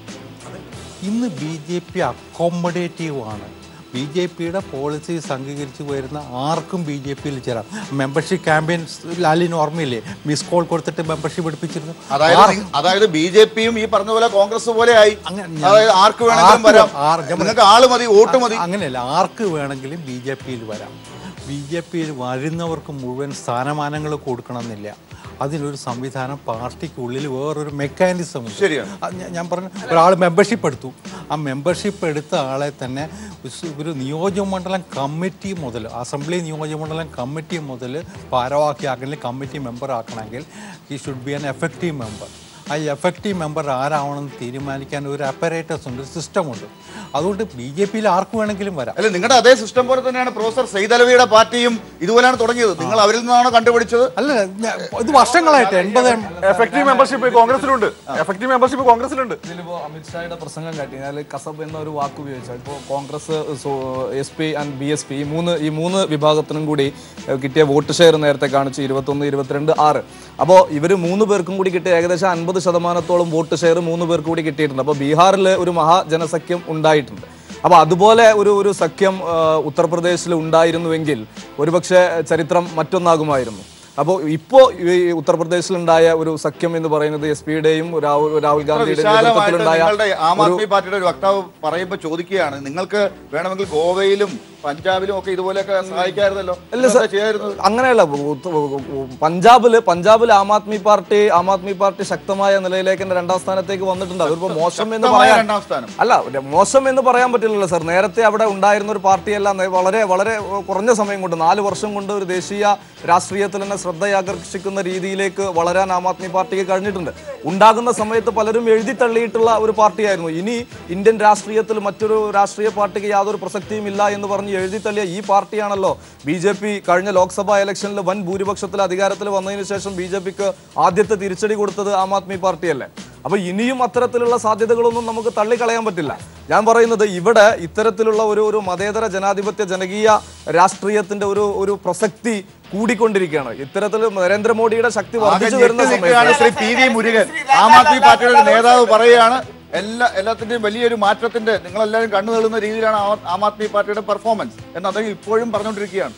ഇന്ന് ബി ജെ പി അക്കോമഡേറ്റീവ് ആണ് ബി ജെ പിയുടെ പോളിസീസ് അംഗീകരിച്ച് വരുന്ന ആർക്കും ബി ജെ പിയിൽ ചേരാം മെമ്പർഷിപ്പ് ക്യാമ്പയിൻസ് ലാലിന് ഓർമ്മയില്ലേ മിസ് കോൾ കൊടുത്തിട്ട് മെമ്പർഷിപ്പ് എടുപ്പിച്ചിരുന്നു അതായത് ആർ- നി- അതായത് ബി ജെ പിയും ഈ പറഞ്ഞ പോലെ കോൺഗ്രസ് പോലെ ആയി ഞാൻ- അതായത് ആർക്ക് വേണമെങ്കിലും ആർക്ക് വരാം ആർ- ഞാൻ നിങ്ങൾക്ക് ആള് മതി വോട്ട് മതി അങ്ങനെയല്ല ആർക്ക് വേണമെങ്കിലും ബി ജെ പിയിൽ വരാം ബി ജെ പിയിൽ വരുന്നവർക്ക് മുഴുവൻ സ്ഥാനമാനങ്ങൾ കൊടുക്കണമെന്നില്ല അതിനൊരു സംവിധാനം പാർട്ടിക്കുള്ളിൽ വേറൊരു മെക്കാനിസം ഉണ്ട് ശരിയാണ്. അത് ഞാൻ- ഞാൻ പറഞ്ഞു ഒരാൾ മെമ്പർഷിപ്പ് എടുത്തു ആ മെമ്പർഷിപ്പ് എടുത്ത ആളെ തന്നെ ഉസ് ഒരു നിയോജകമണ്ഡലം കമ്മിറ്റി മുതൽ അസംബ്ലി നിയോജകമണ്ഡലം കമ്മിറ്റി മുതൽ ഭാരവാഹിയാക്കണമെങ്കിൽ കമ്മിറ്റി മെമ്പർ ആക്കണമെങ്കിൽ ഈ should be an effective member ആ എഫക്റ്റീവ് മെമ്പർ ആരാവണമെന്ന് തീരുമാനിക്കാൻ ഒരു അപ്പറേറ്റസ് ഉണ്ട് സിസ്റ്റം ഉണ്ട് അതുകൊണ്ട് ബി ജെ പിയിൽ ആർക്ക് വേണമെങ്കിലും വരാം അല്ല നിങ്ങളുടെ അതേ സിസ്റ്റം പോലെ തന്നെയാണ് പ്രൊഫസർ സെയ്തലവിയുടെ പാർട്ടിയും ഇതുപോലെയാണ് തുടങ്ങിയത് നിങ്ങൾ അവരിൽ നിന്നാണോ കണ്ടുപിടിച്ചത് അല്ല ഞാൻ- ഇത് വർഷങ്ങളായിട്ട് എൺപത് എഫക്റ്റീവ് മെമ്പർഷിപ്പ് കോൺഗ്രസിലുണ്ട് എഫക്റ്റീവ് മെമ്പർഷിപ്പ് കോൺഗ്രസിലുണ്ട് ഇതിലിപ്പോ അമിത്ഷായുടെ പ്രസംഗം കഴിഞ്ഞാൽ കസബ് എന്ന ഒരു വാക്ക് ഉപയോഗിച്ചാൽ ഇപ്പോൾ Congress S P and B S P ഈ മൂന്ന് ഈ മൂന്ന് വിഭാഗത്തിനും കൂടി ഏഹ്, കിട്ടിയ വോട്ട് ഷെയർ നേരത്തെ കാണിച്ചു ഇരുപത്തൊന്ന് ഇരുപത്തിരണ്ട് ആറ് അപ്പോൾ ഇവർ മൂന്ന് പേർക്കും കൂടി കിട്ടിയ ഏകദേശം അൻപത് ശതമാനത്തോളം വോട്ട് ഷെയർ മൂന്ന് പേർക്ക് കൂടി കിട്ടിയിട്ടുണ്ട് അപ്പോൾ ബീഹാറിൽ ഒരു മഹാജനസഖ്യം ഉണ്ടായിട്ടുണ്ട് അപ്പോൾ അതുപോലെ ഒരു ഒരു സഖ്യം ആ, ഉത്തർപ്രദേശിൽ ഉണ്ടായിരുന്നുവെങ്കിൽ ഒരുപക്ഷെ ചരിത്രം മറ്റൊന്നാകുമായിരുന്നു അപ്പോൾ ഇപ്പോൾ ഈ ഉത്തർപ്രദേശിലുണ്ടായ ഒരു സഖ്യം എന്ന് പറയുന്നത് എസ് പിയുടെയും രാഹുൽ രാഹുൽ ഇത്ര ഗാന്ധിയുടെയും വിശാലമായിട്ട് നേതൃത്വത്തിലുണ്ടായ നിങ്ങളുടെ ആം ഒരു ആദ്മി പാർട്ടിയുടെ ഒരു വക്താവ് പറയുമ്പോൾ ചോദിക്കുകയാണ് നിങ്ങൾക്ക് വേണമെങ്കിൽ ഗോവയിലും പഞ്ചാബിലും ഒക്കെ ഇതുപോലെയൊക്കെ സഹായിക്കായിരുന്നല്ലോ അല്ല സർ എന്താ ചെയ്യായിരുന്നത് അങ്ങനെയല്ല ഉത്ത- പഞ്ചാബില് പഞ്ചാബിൽ ആം ആദ്മി പാർട്ടി ആം ആദ്മി പാർട്ടി ശക്തമായ നിലയിലേക്ക് തന്നെ രണ്ടാം സ്ഥാനത്തേക്ക് വന്നിട്ടുണ്ട് അതിപ്പോ മോശം എന്ന് ശക്തമായ പറയാൻ രണ്ടാം സ്ഥാനം അല്ല ഒരു മോശം എന്ന് പറയാൻ പറ്റില്ലല്ലോ സർ നേരത്തെ അവിടെ ഉണ്ടായിരുന്ന ഒരു പാർട്ടിയല്ല നേ- വളരെ വളരെ കുറഞ്ഞ സമയം കൊണ്ട് നാല് വർഷം കൊണ്ട് ഒരു ദേശീയ രാഷ്ട്രീയത്തിൽ തന്നെ ശ്രദ്ധയാകർഷിക്കുന്ന രീതിയിലേക്ക് വളരാൻ ആം ആദ്മി പാർട്ടിക്ക് കഴിഞ്ഞിട്ടുണ്ട് ഉണ്ടാകുന്ന സമയത്ത് പലരും എഴുതി തള്ളിയിട്ടുള്ള ഒരു പാർട്ടിയായിരുന്നു ഇനി ഇന്ത്യൻ രാഷ്ട്രീയത്തിൽ മറ്റൊരു രാഷ്ട്രീയ പാർട്ടിക്ക് യാതൊരു പ്രസക്തിയും ഇല്ല എന്ന് പറഞ്ഞ് എഴുതി തള്ളിയ ഈ പാർട്ടിയാണല്ലോ ബി ജെ പി കഴിഞ്ഞ ലോക്സഭാ ഇലക്ഷനിൽ വൻ ഭൂരിപക്ഷത്തിൽ അധികാരത്തിൽ വന്നതിന് ശേഷം ബി ജെ പിക്ക് ആദ്യത്തെ തിരിച്ചടി കൊടുത്തത് ആം ആദ്മി പാർട്ടിയല്ലേ അപ്പൊ ഇനിയും അത്തരത്തിലുള്ള സാധ്യതകളൊന്നും നമുക്ക് തള്ളിക്കളയാൻ പറ്റില്ല ഞാൻ പറയുന്നത് ഇവിടെ ഇത്തരത്തിലുള്ള ഒരു ഒരു മതേതര ജനാധിപത്യ ജനകീയ രാഷ്ട്രീയത്തിന്റെ ഒരു ഒരു പ്രസക്തി കൂടിക്കൊണ്ടിരിക്കുകയാണ് ഇത്തരത്തിൽ നരേന്ദ്രമോദിയുടെ ശക്തി ആകെ വർദ്ധിച്ചു വരുന്ന ഞെട്ടി നിൽക്കുകയാണ് ശ്രീ സമയത്ത് പി വി മുരുകൻ ആം ആദ്മി പാർട്ടിയുടെ ഒരു നേതാവ് പറയുകയാണ് എല്ലാ എല്ലാത്തിന്റെയും വലിയൊരു മാറ്റത്തിന്റെ നിങ്ങളെല്ലാവരും കണ്ണു തള്ളുന്ന രീതിയിലാണ് ആ- ആം ആദ്മി പാർട്ടിയുടെ പെർഫോമൻസ് എന്ന് അദ്ദേഹം ഇപ്പോഴും പറഞ്ഞുകൊണ്ടിരിക്കുകയാണ്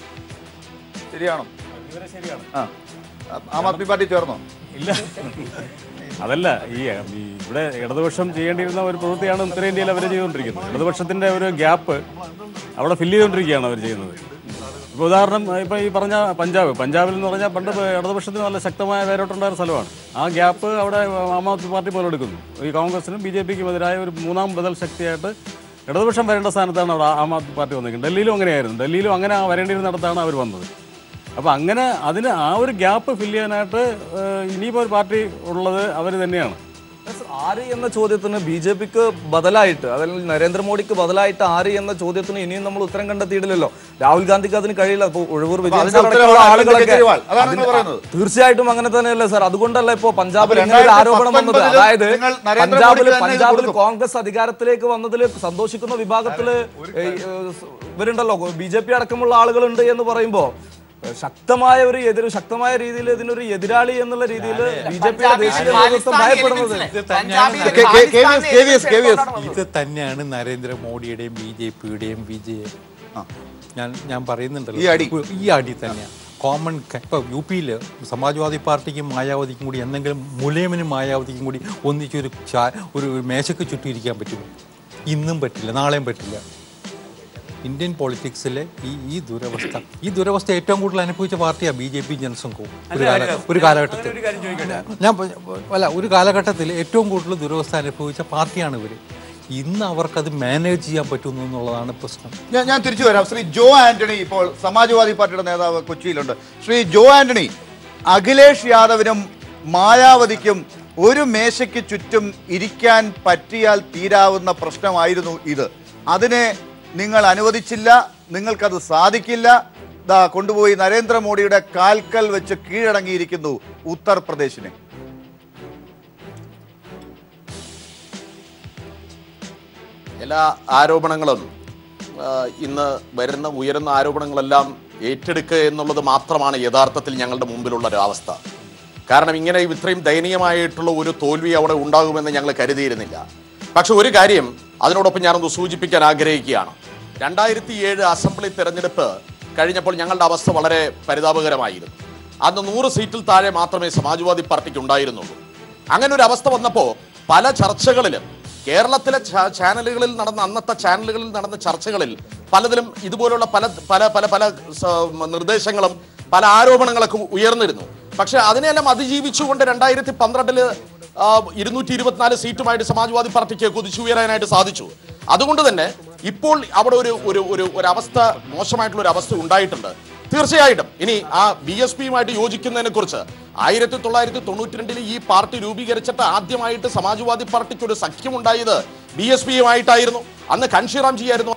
ശരിയാണോ ആ ആം ആദ്മി പാർട്ടി ചേർന്നോ ഇല്ല അതല്ല ഈ ഈ ഇവിടെ ഇടതുപക്ഷം ചെയ്യേണ്ടിയിരുന്ന ഒരു പ്രവൃത്തിയാണ് ഉത്തരേന്ത്യയിൽ അവർ ചെയ്തുകൊണ്ടിരിക്കുന്നത് ഇടതുപക്ഷത്തിന്റെ ഒരു ഗ്യാപ്പ് അവിടെ ഫില്ല് ചെയ്തുകൊണ്ടിരിക്കുകയാണ് അവർ ചെയ്യുന്നത് ഇപ്പോൾ ഉദാഹരണം ഇപ്പോൾ ഈ പറഞ്ഞ പഞ്ചാബ് പഞ്ചാബിൽ എന്ന് പറഞ്ഞാൽ പണ്ട് ഇടതുപക്ഷത്തിന് നല്ല ശക്തമായ വേരോട്ടുണ്ടായ സ്ഥലമാണ് ആ ഗ്യാപ്പ് അവിടെ ആം ആദ്മി പാർട്ടി പോലെ എടുക്കുന്നു ഈ കോൺഗ്രസിനും ബി ജെ പിക്കും എതിരായ ഒരു മൂന്നാം ബദൽ ശക്തിയായിട്ട് ഇടതുപക്ഷം വരേണ്ട സ്ഥാനത്താണ് അവിടെ ആം ആദ്മി പാർട്ടി വന്നിരിക്കുന്നത് ഡൽഹിയിലും അങ്ങനെയായിരുന്നു ഡൽഹിയിലും അങ്ങനെ വരേണ്ടിയിരുന്നിടത്താണ് അവർ വന്നത് അപ്പോൾ അങ്ങനെ അതിന് ആ ഒരു ഗ്യാപ്പ് ഫില്ല് ചെയ്യാനായിട്ട് ഏഹ്, ഇനിയിപ്പോൾ ഒരു പാർട്ടി ഉള്ളത് അവർ തന്നെയാണ് ആര് എന്ന ചോദ്യത്തിന് ബി ജെ പിക്ക് ബദലായിട്ട് അല്ലെങ്കിൽ നരേന്ദ്രമോദിക്ക് ബദലായിട്ട് ആര് എന്ന ചോദ്യത്തിന് ഇനിയും നമ്മൾ ഉത്തരം കണ്ടെത്തിയിട്ടില്ലല്ലോ രാഹുൽ ഗാന്ധിക്ക് അതിന് കഴിയില്ല ഇപ്പോൾ ഒഴിവൂർ വിജയൻ അതിന്റെ സാർ അടക്കമുള്ള ഉത്തരവാണ് ആളുകളൊക്കെ കേജ്രിവാൾ. അതാണ് നിങ്ങൾ അതിന് പറയുന്നത്. തീർച്ചയായിട്ടും അങ്ങനെ തന്നെയല്ലേ സാർ അതുകൊണ്ടല്ല ഇപ്പോൾ പഞ്ചാബിൽ അപ്പോൾ ഇങ്ങനെ ഒരു ആരോപണം വന്നത് 2019 അതായത് നിങ്ങൾ നരേന്ദ്രമോദിക്ക് പഞ്ചാബിൽ തന്നെ ഇത് പഞ്ചാബിൽ കൊടുക്കും. കോൺഗ്രസ് അധികാരത്തിലേക്ക് വന്നതിൽ സന്തോഷിക്കുന്ന വിഭാഗത്തില് ഏഹ്, ഏഹ്, ഇവരുണ്ടല്ലോ ബി ജെ പി അടക്കമുള്ള ആളുകളുണ്ട് എന്ന് പറയുമ്പോൾ ശക്തമായ ഒരു എതിർ ശക്തമായ രീതിയിൽ ഇതിനൊരു എതിരാളി എന്നുള്ള രീതിയിൽ ബി ജെ പിയുടെ ദേശീയ നേതൃത്വം ഭയപ്പെടുന്നത് K- K- K V S, K V S, K V S. ഇത് തന്നെയാണ് നരേന്ദ്രമോദിയുടെയും ബി ജെ പിയുടെയും വിജയം ഞാൻ ഞാൻ പറയുന്നുണ്ടല്ലോ ഈ അടി. ഈ അടി തന്നെയാണ് കോമൺ ഇപ്പൊ യു പിയിൽ സമാജ്വാദി പാർട്ടിക്കും മായാവതിക്കും കൂടി എന്തെങ്കിലും മുലയമിനും മായാവതിക്കും കൂടി ഒന്നിച്ചൊരു ചാ- ഒരു മേശക്ക് ചുറ്റിയിരിക്കാൻ പറ്റുമോ ഇന്നും പറ്റില്ല നാളെയും പറ്റില്ല ഇന്ത്യൻ പൊളിറ്റിക്സിലെ ഈ ഈ ദുരവസ്ഥ ഈ ദുരവസ്ഥ ഏറ്റവും കൂടുതൽ അനുഭവിച്ച പാർട്ടിയാണ് ബി ജെ പി ജനസംഘവും ഒരു കാല ഒരു കാലഘട്ടത്തിൽ ഞാൻ പ- അല്ല ഒരു കാലഘട്ടത്തിൽ ഏറ്റവും കൂടുതൽ ദുരവസ്ഥ അനുഭവിച്ച പാർട്ടിയാണ് ഇവർ ഇന്ന് അവർക്കത് മാനേജ് ചെയ്യാൻ പറ്റുന്നു എന്നുള്ളതാണ് പ്രശ്നം ഞാൻ ഞാൻ തിരിച്ചു വരാം ശ്രീ ജോ ആന്റണി ഇപ്പോൾ സമാജ്വാദി പാർട്ടിയുടെ നേതാവ് കൊച്ചിയിലുണ്ട് ശ്രീ ജോ ആന്റണി അഖിലേഷ് യാദവിനും മായാവതിക്കും ഒരു മേശയ്ക്ക് ചുറ്റും ഇരിക്കാൻ പറ്റിയാൽ തീരാവുന്ന പ്രശ്നമായിരുന്നു ഇത് അതിനെ നിങ്ങൾ അനുവദിച്ചില്ല നിങ്ങൾക്കത് സാധിക്കില്ല ദാ കൊണ്ടുപോയി നരേന്ദ്രമോദിയുടെ കാൽക്കൽ വെച്ച് കീഴടങ്ങിയിരിക്കുന്നു ഉത്തർപ്രദേശിനെ എല്ലാ ആരോപണങ്ങളും ആ, ഇന്ന് വരുന്ന ഉയരുന്ന ആരോപണങ്ങളെല്ലാം ഏറ്റെടുക്കുക എന്നുള്ളത് മാത്രമാണ് യഥാർത്ഥത്തിൽ ഞങ്ങളുടെ മുമ്പിലുള്ള ഒരു അവസ്ഥ കാരണം ഇങ്ങനെ ഇത്രയും ദയനീയമായിട്ടുള്ള ഒരു തോൽവി അവിടെ ഉണ്ടാകുമെന്ന് ഞങ്ങൾ കരുതിയിരുന്നില്ല പക്ഷെ ഒരു കാര്യം അതിനോടൊപ്പം ഞാനൊന്ന് സൂചിപ്പിക്കാൻ ആഗ്രഹിക്കുകയാണ് രണ്ടായിരത്തി ഏഴ് അസംബ്ലി തെരഞ്ഞെടുപ്പ് കഴിഞ്ഞപ്പോൾ ഞങ്ങളുടെ അവസ്ഥ വളരെ പരിതാപകരമായിരുന്നു അന്ന് നൂറ് സീറ്റിൽ താഴെ മാത്രമേ സമാജ്വാദി പാർട്ടിക്ക് ഉണ്ടായിരുന്നുള്ളൂ അങ്ങനെ ഒരു അവസ്ഥ വന്നപ്പോൾ പല ചർച്ചകളിലും കേരളത്തിലെ ചാ- ചാനലുകളിൽ നടന്ന അന്നത്തെ ചാനലുകളിൽ നടന്ന ചർച്ചകളിൽ പലതിലും ഇതുപോലുള്ള പല പല പല പല സ- നിർദ്ദേശങ്ങളും പല ആരോപണങ്ങളൊക്കെ ഉയർന്നിരുന്നു പക്ഷെ അതിനെല്ലാം അതിജീവിച്ചുകൊണ്ട് രണ്ടായിരത്തി പന്ത്രണ്ടില് ഇരുന്നൂറ്റി ഇരുപത്തിനാല് സീറ്റുമായിട്ട് സമാജ്വാദി പാർട്ടിക്ക് കുതിച്ചുയരാനായിട്ട് സാധിച്ചു അതുകൊണ്ട് തന്നെ ഇപ്പോൾ അവിടെ ഒരു ഒരു ഒരു ഒരു അവസ്ഥ മോശമായിട്ടുള്ള ഒരു അവസ്ഥ ഉണ്ടായിട്ടുണ്ട് തീർച്ചയായിട്ടും ഇനി ആ ബി എസ് പിയുമായിട്ട് യോജിക്കുന്നതിനെ കുറിച്ച് ആയിരത്തി തൊള്ളായിരത്തി തൊണ്ണൂറ്റി രണ്ടിൽ ഈ പാർട്ടി രൂപീകരിച്ചിട്ട് ആദ്യമായിട്ട് സമാജ്വാദി പാർട്ടിക്ക് ഒരു സഖ്യമുണ്ടായത് ബി എസ് പിയുമായിട്ടായിരുന്നു അന്ന് കൻഷിറാംജി ആയിരുന്നു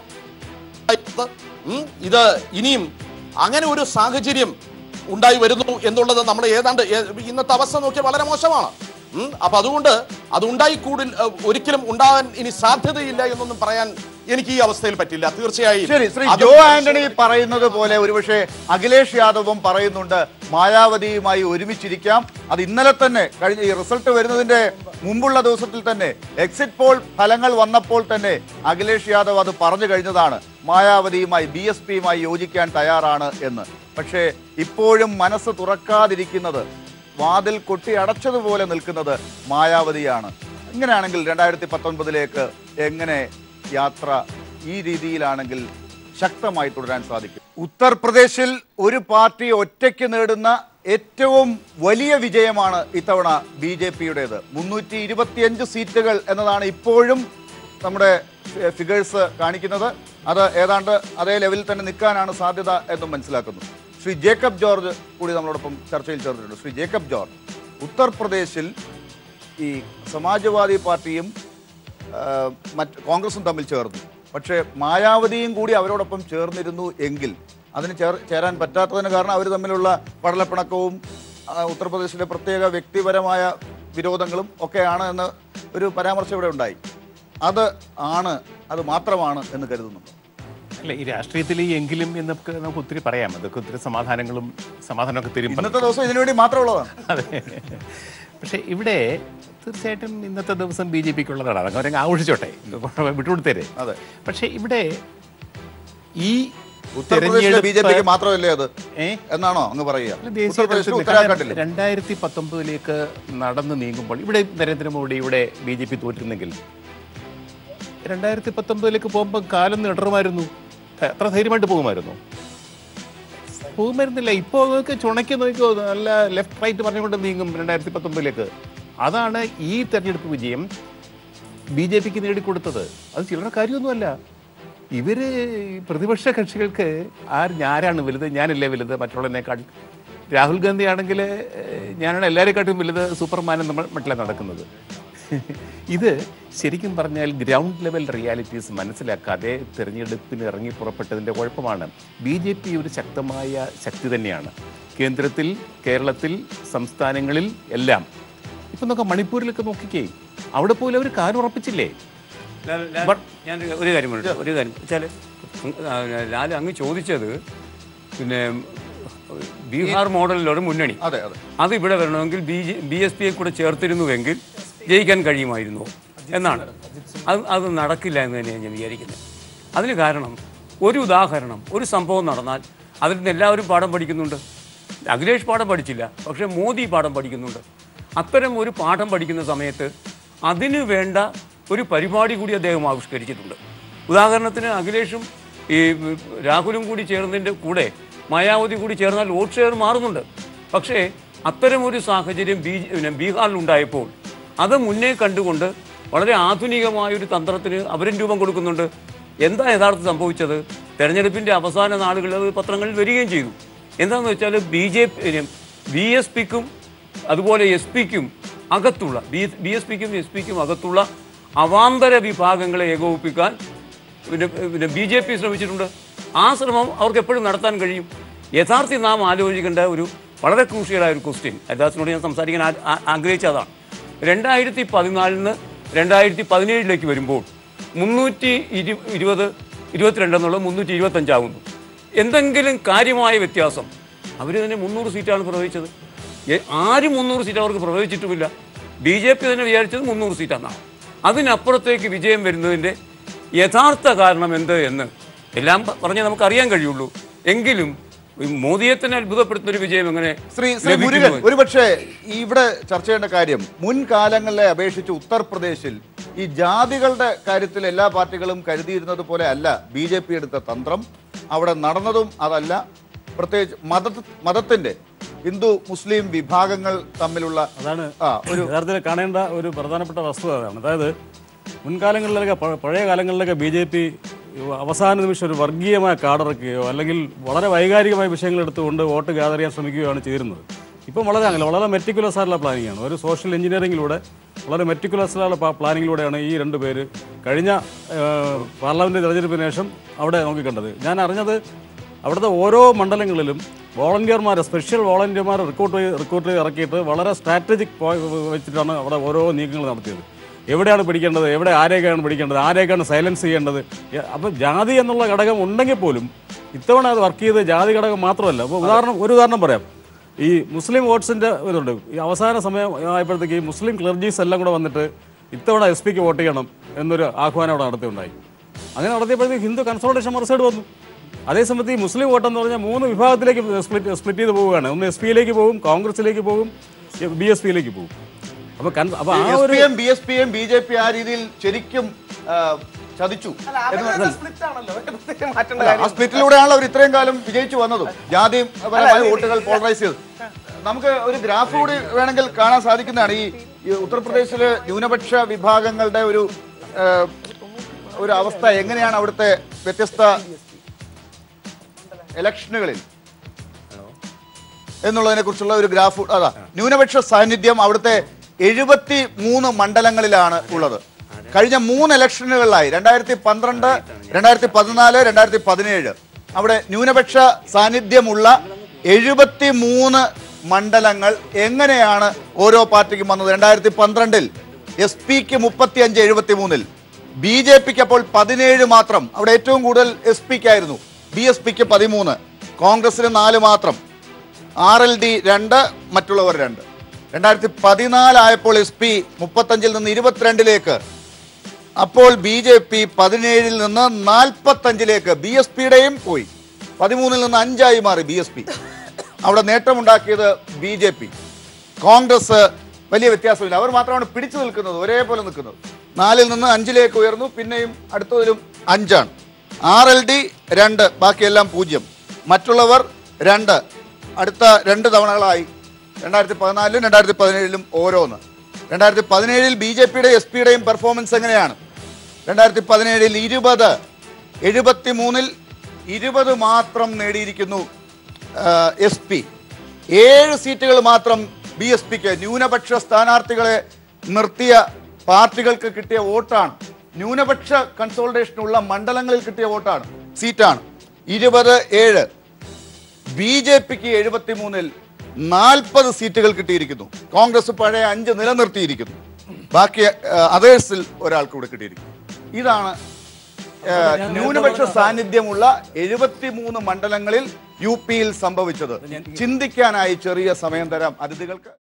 ഉം, ഇത് ഇനിയും അങ്ങനെ ഒരു സാഹചര്യം ഉണ്ടായി വരുന്നു എന്നുള്ളത് നമ്മൾ ഏതാണ്ട് ഏ- ഇന്നത്തെ അവസ്ഥ നോക്കിയാൽ വളരെ മോശമാണ് ഉം, അപ്പൊ അതുകൊണ്ട് അത് ഉണ്ടായിക്കൂടിൽ ഏ, ഒരിക്കലും ഉണ്ടാകാൻ ഇനി സാധ്യതയില്ല എന്നൊന്നും പറയാൻ എനിക്ക് ഈ അവസ്ഥയിൽ പറ്റില്ല തീർച്ചയായും ശരി ശ്രീ അത് ജോ ആന്റണി പറയുന്നത് പോലെ ഒരുപക്ഷെ അഖിലേഷ് യാദവും പറയുന്നുണ്ട് മായാവതിയുമായി ഒരുമിച്ചിരിക്കാം അത് ഇന്നലെ തന്നെ കഴിഞ്ഞ ഈ റിസൾട്ട് വരുന്നതിന്റെ മുമ്പുള്ള ദിവസത്തിൽ തന്നെ എക്സിറ്റ് പോൾ ഫലങ്ങൾ വന്നപ്പോൾ തന്നെ അഖിലേഷ് യാദവ് അത് പറഞ്ഞു കഴിഞ്ഞതാണ് മായാവതിയുമായി ബി എസ് പിയുമായി യോജിക്കാൻ തയ്യാറാണ് എന്ന് പക്ഷേ ഇപ്പോഴും മനസ്സ് തുറക്കാതിരിക്കുന്നത് വാതിൽ കൊട്ടി അടച്ചതുപോലെ നിൽക്കുന്നത് മായാവതിയാണ് ഇങ്ങനെയാണെങ്കിൽ രണ്ടായിരത്തി പത്തൊൻപതിലേക്ക് എങ്ങനെ യാത്ര ഈ രീതിയിലാണെങ്കിൽ ശക്തമായി തുടരാൻ സാധിക്കും ഉത്തർപ്രദേശിൽ ഒരു പാർട്ടി ഒറ്റയ്ക്ക് നേടുന്ന ഏറ്റവും വലിയ വിജയമാണ് ഇത്തവണ ബി ജെ പിയുടേത് മുന്നൂറ്റി ഇരുപത്തിയഞ്ച് സീറ്റുകൾ എന്നതാണ് ഇപ്പോഴും നമ്മുടെ ഫിഗേഴ്സ് കാണിക്കുന്നത് അത് ഏതാണ്ട് അതേ ലെവലിൽ തന്നെ നിൽക്കാനാണ് സാധ്യത എന്നും മനസ്സിലാക്കുന്നു ശ്രീ ജേക്കബ് ജോർജ് കൂടി നമ്മളോടൊപ്പം ചർച്ചയിൽ ചേർന്നിട്ടുണ്ട് ശ്രീ ജേക്കബ് ജോർജ് ഉത്തർപ്രദേശിൽ ഈ സമാജ്വാദി പാർട്ടിയും ആ, മറ്റ് കോൺഗ്രസും തമ്മിൽ ചേർന്നു പക്ഷേ മായാവതിയും കൂടി അവരോടൊപ്പം ചേർന്നിരുന്നു എങ്കിൽ അതിന് ചേർ ചേരാൻ പറ്റാത്തതിന് കാരണം അവർ തമ്മിലുള്ള പടലപ്പിണക്കവും ആ, ഉത്തർപ്രദേശിലെ പ്രത്യേക വ്യക്തിപരമായ വിരോധങ്ങളും ഒക്കെയാണ് എന്ന് ഒരു പരാമർശം ഇവിടെ ഉണ്ടായി അത് ആണ് അത് മാത്രമാണ് എന്ന് കരുതുന്നു അല്ല ഈ രാഷ്ട്രീയത്തിൽ ഈ എങ്കിലും എന്നൊക്കെ നമുക്ക് ഒത്തിരി പറയാം അതൊക്കെ ഒത്തിരി സമാധാനങ്ങളും സമാധാനമൊക്കെ തരും ഇന്നത്തെ ദിവസം ഇതിനു വേണ്ടി മാത്രമുള്ളതാണ് അതെ പക്ഷേ ഇവിടെ തീർച്ചയായിട്ടും ഇന്നത്തെ ദിവസം ബി ജെ പിക്കുള്ളതാണ് അതൊക്കെ അവരങ്ങ് ആഘോഷിച്ചോട്ടെ വിട്ടുകൊടുത്തേരെ അതെ പക്ഷേ ഇവിടെ ഈ ഉത്തർപ്രദേശിലെ ബി ജെ പിക്ക് തെരഞ്ഞെടുപ്പ് മാത്രമല്ലേ അത് ഏ? എന്നാണോ അങ്ങ് പറയുക അല്ല, ദേശീയ ഉത്തർപ്രദേശിൽ തലത്തിൽ ഉത്തരാഖണ്ഡിൽ രണ്ടായിരത്തി പത്തൊമ്പതിലേക്ക് നടന്നു നീങ്ങുമ്പോൾ ഇവിടെ നരേന്ദ്രമോദി ഇവിടെ ബി ജെ പി തോറ്റിരുന്നെങ്കിൽ രണ്ടായിരത്തി പത്തൊമ്പതിലേക്ക് പോകുമ്പോൾ കാലം ഇടറുമായിരുന്നു എത്ര ധൈര്യമായിട്ട് പോകുമായിരുന്നു പോകുമായിരുന്നില്ല ഇപ്പോൾ ഒക്കെ ചുണയ്ക്ക് നോക്കിയോ നല്ല ലെഫ്റ്റ് റൈറ്റ് പറഞ്ഞുകൊണ്ട് നീങ്ങും രണ്ടായിരത്തി പത്തൊമ്പതിലേക്ക് അതാണ് ഈ തെരഞ്ഞെടുപ്പ് വിജയം ബി ജെ പിക്ക് നേടിക്കൊടുത്തത് അത് ചില്ലറ കാര്യമൊന്നുമല്ല ഇവര് ഈ പ്രതിപക്ഷ കക്ഷികൾക്ക് ആര് ആരാണ് വലുത് ഞാനല്ലേ വലുത് മറ്റുള്ളതിനേക്കാൾ രാഹുൽ ഗാന്ധി ആണെങ്കിൽ ഞാനാണ് എല്ലാവരെക്കാട്ടും വലുത് സൂപ്പർമാൻ നമ്മൾ മട്ടിലാണ് നടക്കുന്നത് ഇത് ശരിക്കും പറഞ്ഞാൽ ഗ്രൗണ്ട് ലെവൽ റിയാലിറ്റീസ് മനസ്സിലാക്കാതെ തിരഞ്ഞെടുപ്പിന് ഇറങ്ങി പുറപ്പെട്ടതിൻ്റെ കുഴപ്പമാണ് ബി ജെ പി ഒരു ശക്തമായ ശക്തി തന്നെയാണ് കേന്ദ്രത്തിൽ കേരളത്തിൽ സംസ്ഥാനങ്ങളിൽ എല്ലാം ഇപ്പം നോക്കാം മണിപ്പൂരിലൊക്കെ നോക്കിക്കേ അവിടെ പോലും അവർ കാലുറപ്പിച്ചില്ലേ ലാൽ- ലാൽ, ഞാൻ ഒരു കാര്യം പറയട്ടെ ഒരു കാര്യം വെച്ചാൽ ലാൽ അങ്ങ് ചോദിച്ചത് പിന്നെ ബീഹാർ മോഡലിൽ ഒരു മുന്നണി അതെ അതെ അത് ഇവിടെ വരണമെങ്കിൽ ബി ജെ ബി എസ് പിയെ കൂടെ ചേർത്തിരുന്നുവെങ്കിൽ ജയിക്കാൻ കഴിയുമായിരുന്നു എന്നാണ് അത് അത് നടക്കില്ല എന്ന് തന്നെയാണ് ഞാൻ വിചാരിക്കുന്നത് അതിന് കാരണം ഒരു ഉദാഹരണം ഒരു സംഭവം നടന്നാൽ അതിൽ നിന്ന് എല്ലാവരും പാഠം പഠിക്കുന്നുണ്ട് അഖിലേഷ് പാഠം പഠിച്ചില്ല പക്ഷേ മോദി പാഠം പഠിക്കുന്നുണ്ട് അത്തരം ഒരു പാഠം പഠിക്കുന്ന സമയത്ത് അതിന് വേണ്ട ഒരു പരിപാടി കൂടി അദ്ദേഹം ആവിഷ്കരിച്ചിട്ടുണ്ട് ഉദാഹരണത്തിന് അഖിലേഷും ഈ രാഹുലും കൂടി ചേർന്നതിൻ്റെ കൂടെ മായാവതി കൂടി ചേർന്നാൽ വോട്ട് ഷെയർ മാറുന്നുണ്ട് പക്ഷേ അത്തരം ഒരു സാഹചര്യം ബി പിന്നെ ബീഹാറിൽ ഉണ്ടായപ്പോൾ അത് മുന്നേ കണ്ടുകൊണ്ട് വളരെ ആധുനികമായ ഒരു തന്ത്രത്തിന് അവരും രൂപം കൊടുക്കുന്നുണ്ട് എന്താ യഥാർത്ഥം സംഭവിച്ചത് തെരഞ്ഞെടുപ്പിൻ്റെ അവസാന നാളുകളിൽ അത് പത്രങ്ങളിൽ വരികയും ചെയ്തു എന്താണെന്ന് വെച്ചാൽ B J P B S പിക്കും അതുപോലെ എസ് പിക്കും അകത്തുള്ള ബി ബി എസ് പിക്കും എസ് പിക്കും അകത്തുള്ള അവാന്തര വിഭാഗങ്ങളെ ഏകോപിപ്പിക്കാൻ പിന്നെ പിന്നെ ബി ജെ പി ശ്രമിച്ചിട്ടുണ്ട് ആ ശ്രമം അവർക്ക് എപ്പോഴും നടത്താൻ കഴിയും യഥാർത്ഥത്തിൽ നാം ആലോചിക്കേണ്ട ഒരു വളരെ ക്രൂഷ്യലായ ഒരു ക്വസ്റ്റ്യൻ ഹരിദാസിനോട് ഞാൻ സംസാരിക്കാൻ ആ- ആ- ആഗ്രഹിച്ചതാണ് രണ്ടായിരത്തി പതിനാലിന് രണ്ടായിരത്തി പതിനേഴിലേക്ക് വരുമ്പോൾ മുന്നൂറ്റി ഇരു ഇരുപത് ഇരുപത്തിരണ്ട് എന്നുള്ളത് മുന്നൂറ്റി ഇരുപത്തഞ്ചാകുന്നു എന്തെങ്കിലും കാര്യമായ വ്യത്യാസം അവർ തന്നെ മുന്നൂറ് സീറ്റാണ് പ്രവഹിച്ചത് എ- ആരും മുന്നൂറ് സീറ്റ് അവർക്ക് പ്രവഹിച്ചിട്ടുമില്ല ബി ജെ പി തന്നെ വിചാരിച്ചത് മുന്നൂറ് സീറ്റാണെന്നാണ് അതിനപ്പുറത്തേക്ക് വിജയം വരുന്നതിൻ്റെ യഥാർത്ഥ കാരണം എന്ത് എന്ന് എല്ലാം പ- പറഞ്ഞേ നമുക്ക് അറിയാൻ കഴിയുള്ളൂ എങ്കിലും ഈ മോദിയെ തന്നെ അത്ഭുതപ്പെടുത്തുന്ന ഒരു വിജയം എങ്ങനെ ശ്രീ ശ്രീ മുരുകൻ ലഭിക്കുന്നു? ഒരുപക്ഷെ ഇവിടെ ചർച്ച ചെയ്യേണ്ട കാര്യം മുൻകാലങ്ങളിലെ അപേക്ഷിച്ച് ഉത്തർപ്രദേശിൽ ഈ ജാതികളുടെ കാര്യത്തിൽ എല്ലാ പാർട്ടികളും കരുതിയിരുന്നത് പോലെ അല്ല ബി ജെ പി എടുത്ത തന്ത്രം അവിടെ നടന്നതും അതല്ല പ്രത്യേകിച്ച് മത മതത്തിന്റെ ഹിന്ദു മുസ്ലിം വിഭാഗങ്ങൾ തമ്മിലുള്ള അതാണ് ആ ഒരു യഥാർത്ഥത്തിൽ കാണേണ്ട ഒരു പ്രധാനപ്പെട്ട വസ്തുത അതാണ് അതായത് മുൻകാലങ്ങളിലൊക്കെ പ- പഴയ കാലങ്ങളിലൊക്കെ ബി ജെ പി അവസാന നിമിഷം ഒരു വർഗീയമായ കാടിറക്കുകയോ അല്ലെങ്കിൽ വളരെ വൈകാരികമായ വിഷയങ്ങൾ എടുത്തുകൊണ്ട് വോട്ട് ഗ്യാദർ ചെയ്യാൻ ശ്രമിക്കുകയാണ് ചെയ്തിരുന്നത് ഇപ്പം വളരെ അങ്ങനെ വളരെ മെറ്റിക്കുലസ് ആയിട്ടുള്ള പ്ലാനിംഗ് ആണ് ഒരു സോഷ്യൽ എഞ്ചിനീയറിംഗിലൂടെ വളരെ മെറ്റിക്കുലസ് ആയിട്ടുള്ള പ്ലാനിങ്ങിലൂടെയാണ് ഈ രണ്ട് പേര് കഴിഞ്ഞ പാർലമെൻറ്റ് തെരഞ്ഞെടുപ്പിന് ശേഷം അവിടെ നോക്കിക്കണ്ടത് ഞാൻ അറിഞ്ഞത് അവിടുത്തെ ഓരോ മണ്ഡലങ്ങളിലും വോളണ്ടിയർമാർ സ്പെഷ്യൽ വോളണ്ടിയർമാർ റിക്രൂട്ട് ചെയ്ത് റിക്രൂട്ട് ചെയ്ത് ഇറക്കിയിട്ട് വളരെ സ്ട്രാറ്റജിക് വെച്ചിട്ടാണ് അവിടെ ഓരോ നീക്കങ്ങൾ നടത്തിയത് എവിടെയാണ് പിടിക്കേണ്ടത് എവിടെ ആരെയൊക്കെയാണ് പിടിക്കേണ്ടത് ആരെയൊക്കെയാണ് സൈലൻസ് ചെയ്യേണ്ടത് എ- അപ്പം ജാതി എന്നുള്ള ഘടകം ഉണ്ടെങ്കിൽ പോലും ഇത്തവണ അത് വർക്ക് ചെയ്ത് ജാതി ഘടകം മാത്രമല്ല അപ്പോൾ ഉദാഹരണം ഒരു ഉദാഹരണം പറയാം ഈ മുസ്ലിം വോട്ട്സിൻ്റെ ഇതുണ്ട് ഈ അവസാന സമയം ആയപ്പോഴത്തേക്ക് ഈ മുസ്ലിം ക്ലർജീസ് എല്ലാം കൂടെ വന്നിട്ട് ഇത്തവണ എസ് പിക്ക് വോട്ട് ചെയ്യണം എന്നൊരു ആഹ്വാനം അവിടെ നടത്തിയുണ്ടായി അങ്ങനെ നടത്തിയപ്പോഴത്തേക്ക് ഹിന്ദു കൺസോൾട്ടേഷൻ മറുസൈഡ് വന്നു അതേസമയത്ത് ഈ മുസ്ലിം വോട്ടെന്ന് പറഞ്ഞാൽ മൂന്ന് വിഭാഗത്തിലേക്ക് സ്പ്ലിറ്റ് സ്പ്ലിറ്റ് ചെയ്ത് പോവുകയാണ് ഒന്ന് എസ് പിയിലേക്ക് പോകും കോൺഗ്രസിലേക്ക് പോകും ബി എസ് പിയിലേക്ക് പോകും അപ്പോൾ കൺ- അപ്പോൾ ആ എസ് ഒരു P M B S P M B J P ആ രീതിയിൽ ശരിക്കും ആ, ചതിച്ചു എന്ന് സ്പ്ലിറ്റ് ആണല്ലോ പ്രത്യേകം മാറ്റേണ്ട അല്ല, ആ കാര്യം സ്പ്ലിറ്റിലൂടെയാണല്ലോ അവർ ഇത്രയും കാലം വിജയിച്ചു വന്നതും ജാതിയും പരമായ വോട്ടുകൾ പോളറൈസ് ചെയ്ത് നമുക്ക് ഒരു ഗ്രാഫ് കൂടി വേണമെങ്കിൽ കാണാൻ സാധിക്കുന്നതാണ് ഈ ഈ ഉത്തർപ്രദേശിലെ ന്യൂനപക്ഷ വിഭാഗങ്ങളുടെ ഒരു ആ, ഒരു അവസ്ഥ എങ്ങനെയാണ് അവിടുത്തെ വ്യത്യസ്ത ഇലക്ഷനുകളിൽ എന്നുള്ളതിനെ കുറിച്ചുള്ള ഒരു ഗ്രാഫ് അതാ ന്യൂനപക്ഷ സാന്നിധ്യം അവിടുത്തെ എഴുപത്തി മൂന്ന് മണ്ഡലങ്ങളിലാണ് ഉള്ളത് കഴിഞ്ഞ മൂന്ന് ഇലക്ഷനുകളിലായി രണ്ടായിരത്തി പന്ത്രണ്ട് രണ്ടായിരത്തി പതിനാല് രണ്ടായിരത്തി പതിനേഴ് അവിടെ ന്യൂനപക്ഷ സാന്നിധ്യമുള്ള എഴുപത്തി മൂന്ന് മണ്ഡലങ്ങൾ എങ്ങനെയാണ് ഓരോ പാർട്ടിക്കും വന്നത് രണ്ടായിരത്തി പന്ത്രണ്ടിൽ എസ് പിക്ക് മുപ്പത്തി അഞ്ച് എഴുപത്തി മൂന്നിൽ ബി ജെ പിക്ക് അപ്പോൾ പതിനേഴ് മാത്രം അവിടെ ഏറ്റവും കൂടുതൽ എസ് പിക്കായിരുന്നു ബി എസ് പിക്ക് പതിമൂന്ന് കോൺഗ്രസിന് നാല് മാത്രം ആർ എൽ ഡി രണ്ട് മറ്റുള്ളവർ രണ്ട് രണ്ടായിരത്തി പതിനാലായപ്പോൾ എസ് പി മുപ്പത്തഞ്ചിൽ നിന്ന് ഇരുപത്തിരണ്ടിലേക്ക് അപ്പോൾ ബി ജെ പി പതിനേഴിൽ നിന്ന് നാൽപ്പത്തഞ്ചിലേക്ക് ബി എസ് പിയുടെയും പോയി പതിമൂന്നിൽ നിന്ന് അഞ്ചായി മാറി ബി എസ് പി അവിടെ നേട്ടമുണ്ടാക്കിയത് ബി ജെ പി കോൺഗ്രസ് വലിയ വ്യത്യാസമില്ല അവർ മാത്രമാണ് പിടിച്ചു നിൽക്കുന്നത് ഒരേപോലെ നിൽക്കുന്നത് നാലിൽ നിന്ന് അഞ്ചിലേക്ക് ഉയർന്നു പിന്നെയും അടുത്തതിലും അഞ്ചാണ് ആർ എൽ ഡി രണ്ട് ബാക്കിയെല്ലാം പൂജ്യം മറ്റുള്ളവർ രണ്ട് അടുത്ത രണ്ട് തവണകളായി രണ്ടായിരത്തി പതിനാലിലും രണ്ടായിരത്തി പതിനേഴിലും ഓരോന്ന് രണ്ടായിരത്തി പതിനേഴിൽ ബി ജെ പിയുടെ എസ് പിയുടെയും പെർഫോമൻസ് എങ്ങനെയാണ് രണ്ടായിരത്തി പതിനേഴിൽ ഇരുപത് എഴുപത്തി മൂന്നിൽ ഇരുപത് മാത്രം നേടിയിരിക്കുന്നു എസ് പി ഏഴ് സീറ്റുകൾ മാത്രം ബി എസ് പിക്ക് ന്യൂനപക്ഷ സ്ഥാനാർത്ഥികളെ നിർത്തിയ പാർട്ടികൾക്ക് കിട്ടിയ വോട്ടാണ് ന്യൂനപക്ഷ കൺസോൾട്ടേഷനുള്ള മണ്ഡലങ്ങളിൽ കിട്ടിയ വോട്ടാണ് സീറ്റാണ് ഇരുപത് ഏഴ് ബി ജെ പിക്ക് എഴുപത്തി മൂന്നിൽ നാൽപ്പത് സീറ്റുകൾ കിട്ടിയിരിക്കുന്നു കോൺഗ്രസ് പഴയ അഞ്ച് നിലനിർത്തിയിരിക്കുന്നു ബാക്കി അതേഴ്സിൽ ഒരാൾക്ക് കൂടെ കിട്ടിയിരിക്കുന്നു ഇതാണ് ആ, ന്യൂനപക്ഷ സാന്നിധ്യമുള്ള എഴുപത്തിമൂന്ന് മണ്ഡലങ്ങളിൽ യു പിയിൽ സംഭവിച്ചത് ചിന്തിക്കാനായി ചെറിയ സമയം തരാം അതിഥികൾക്ക്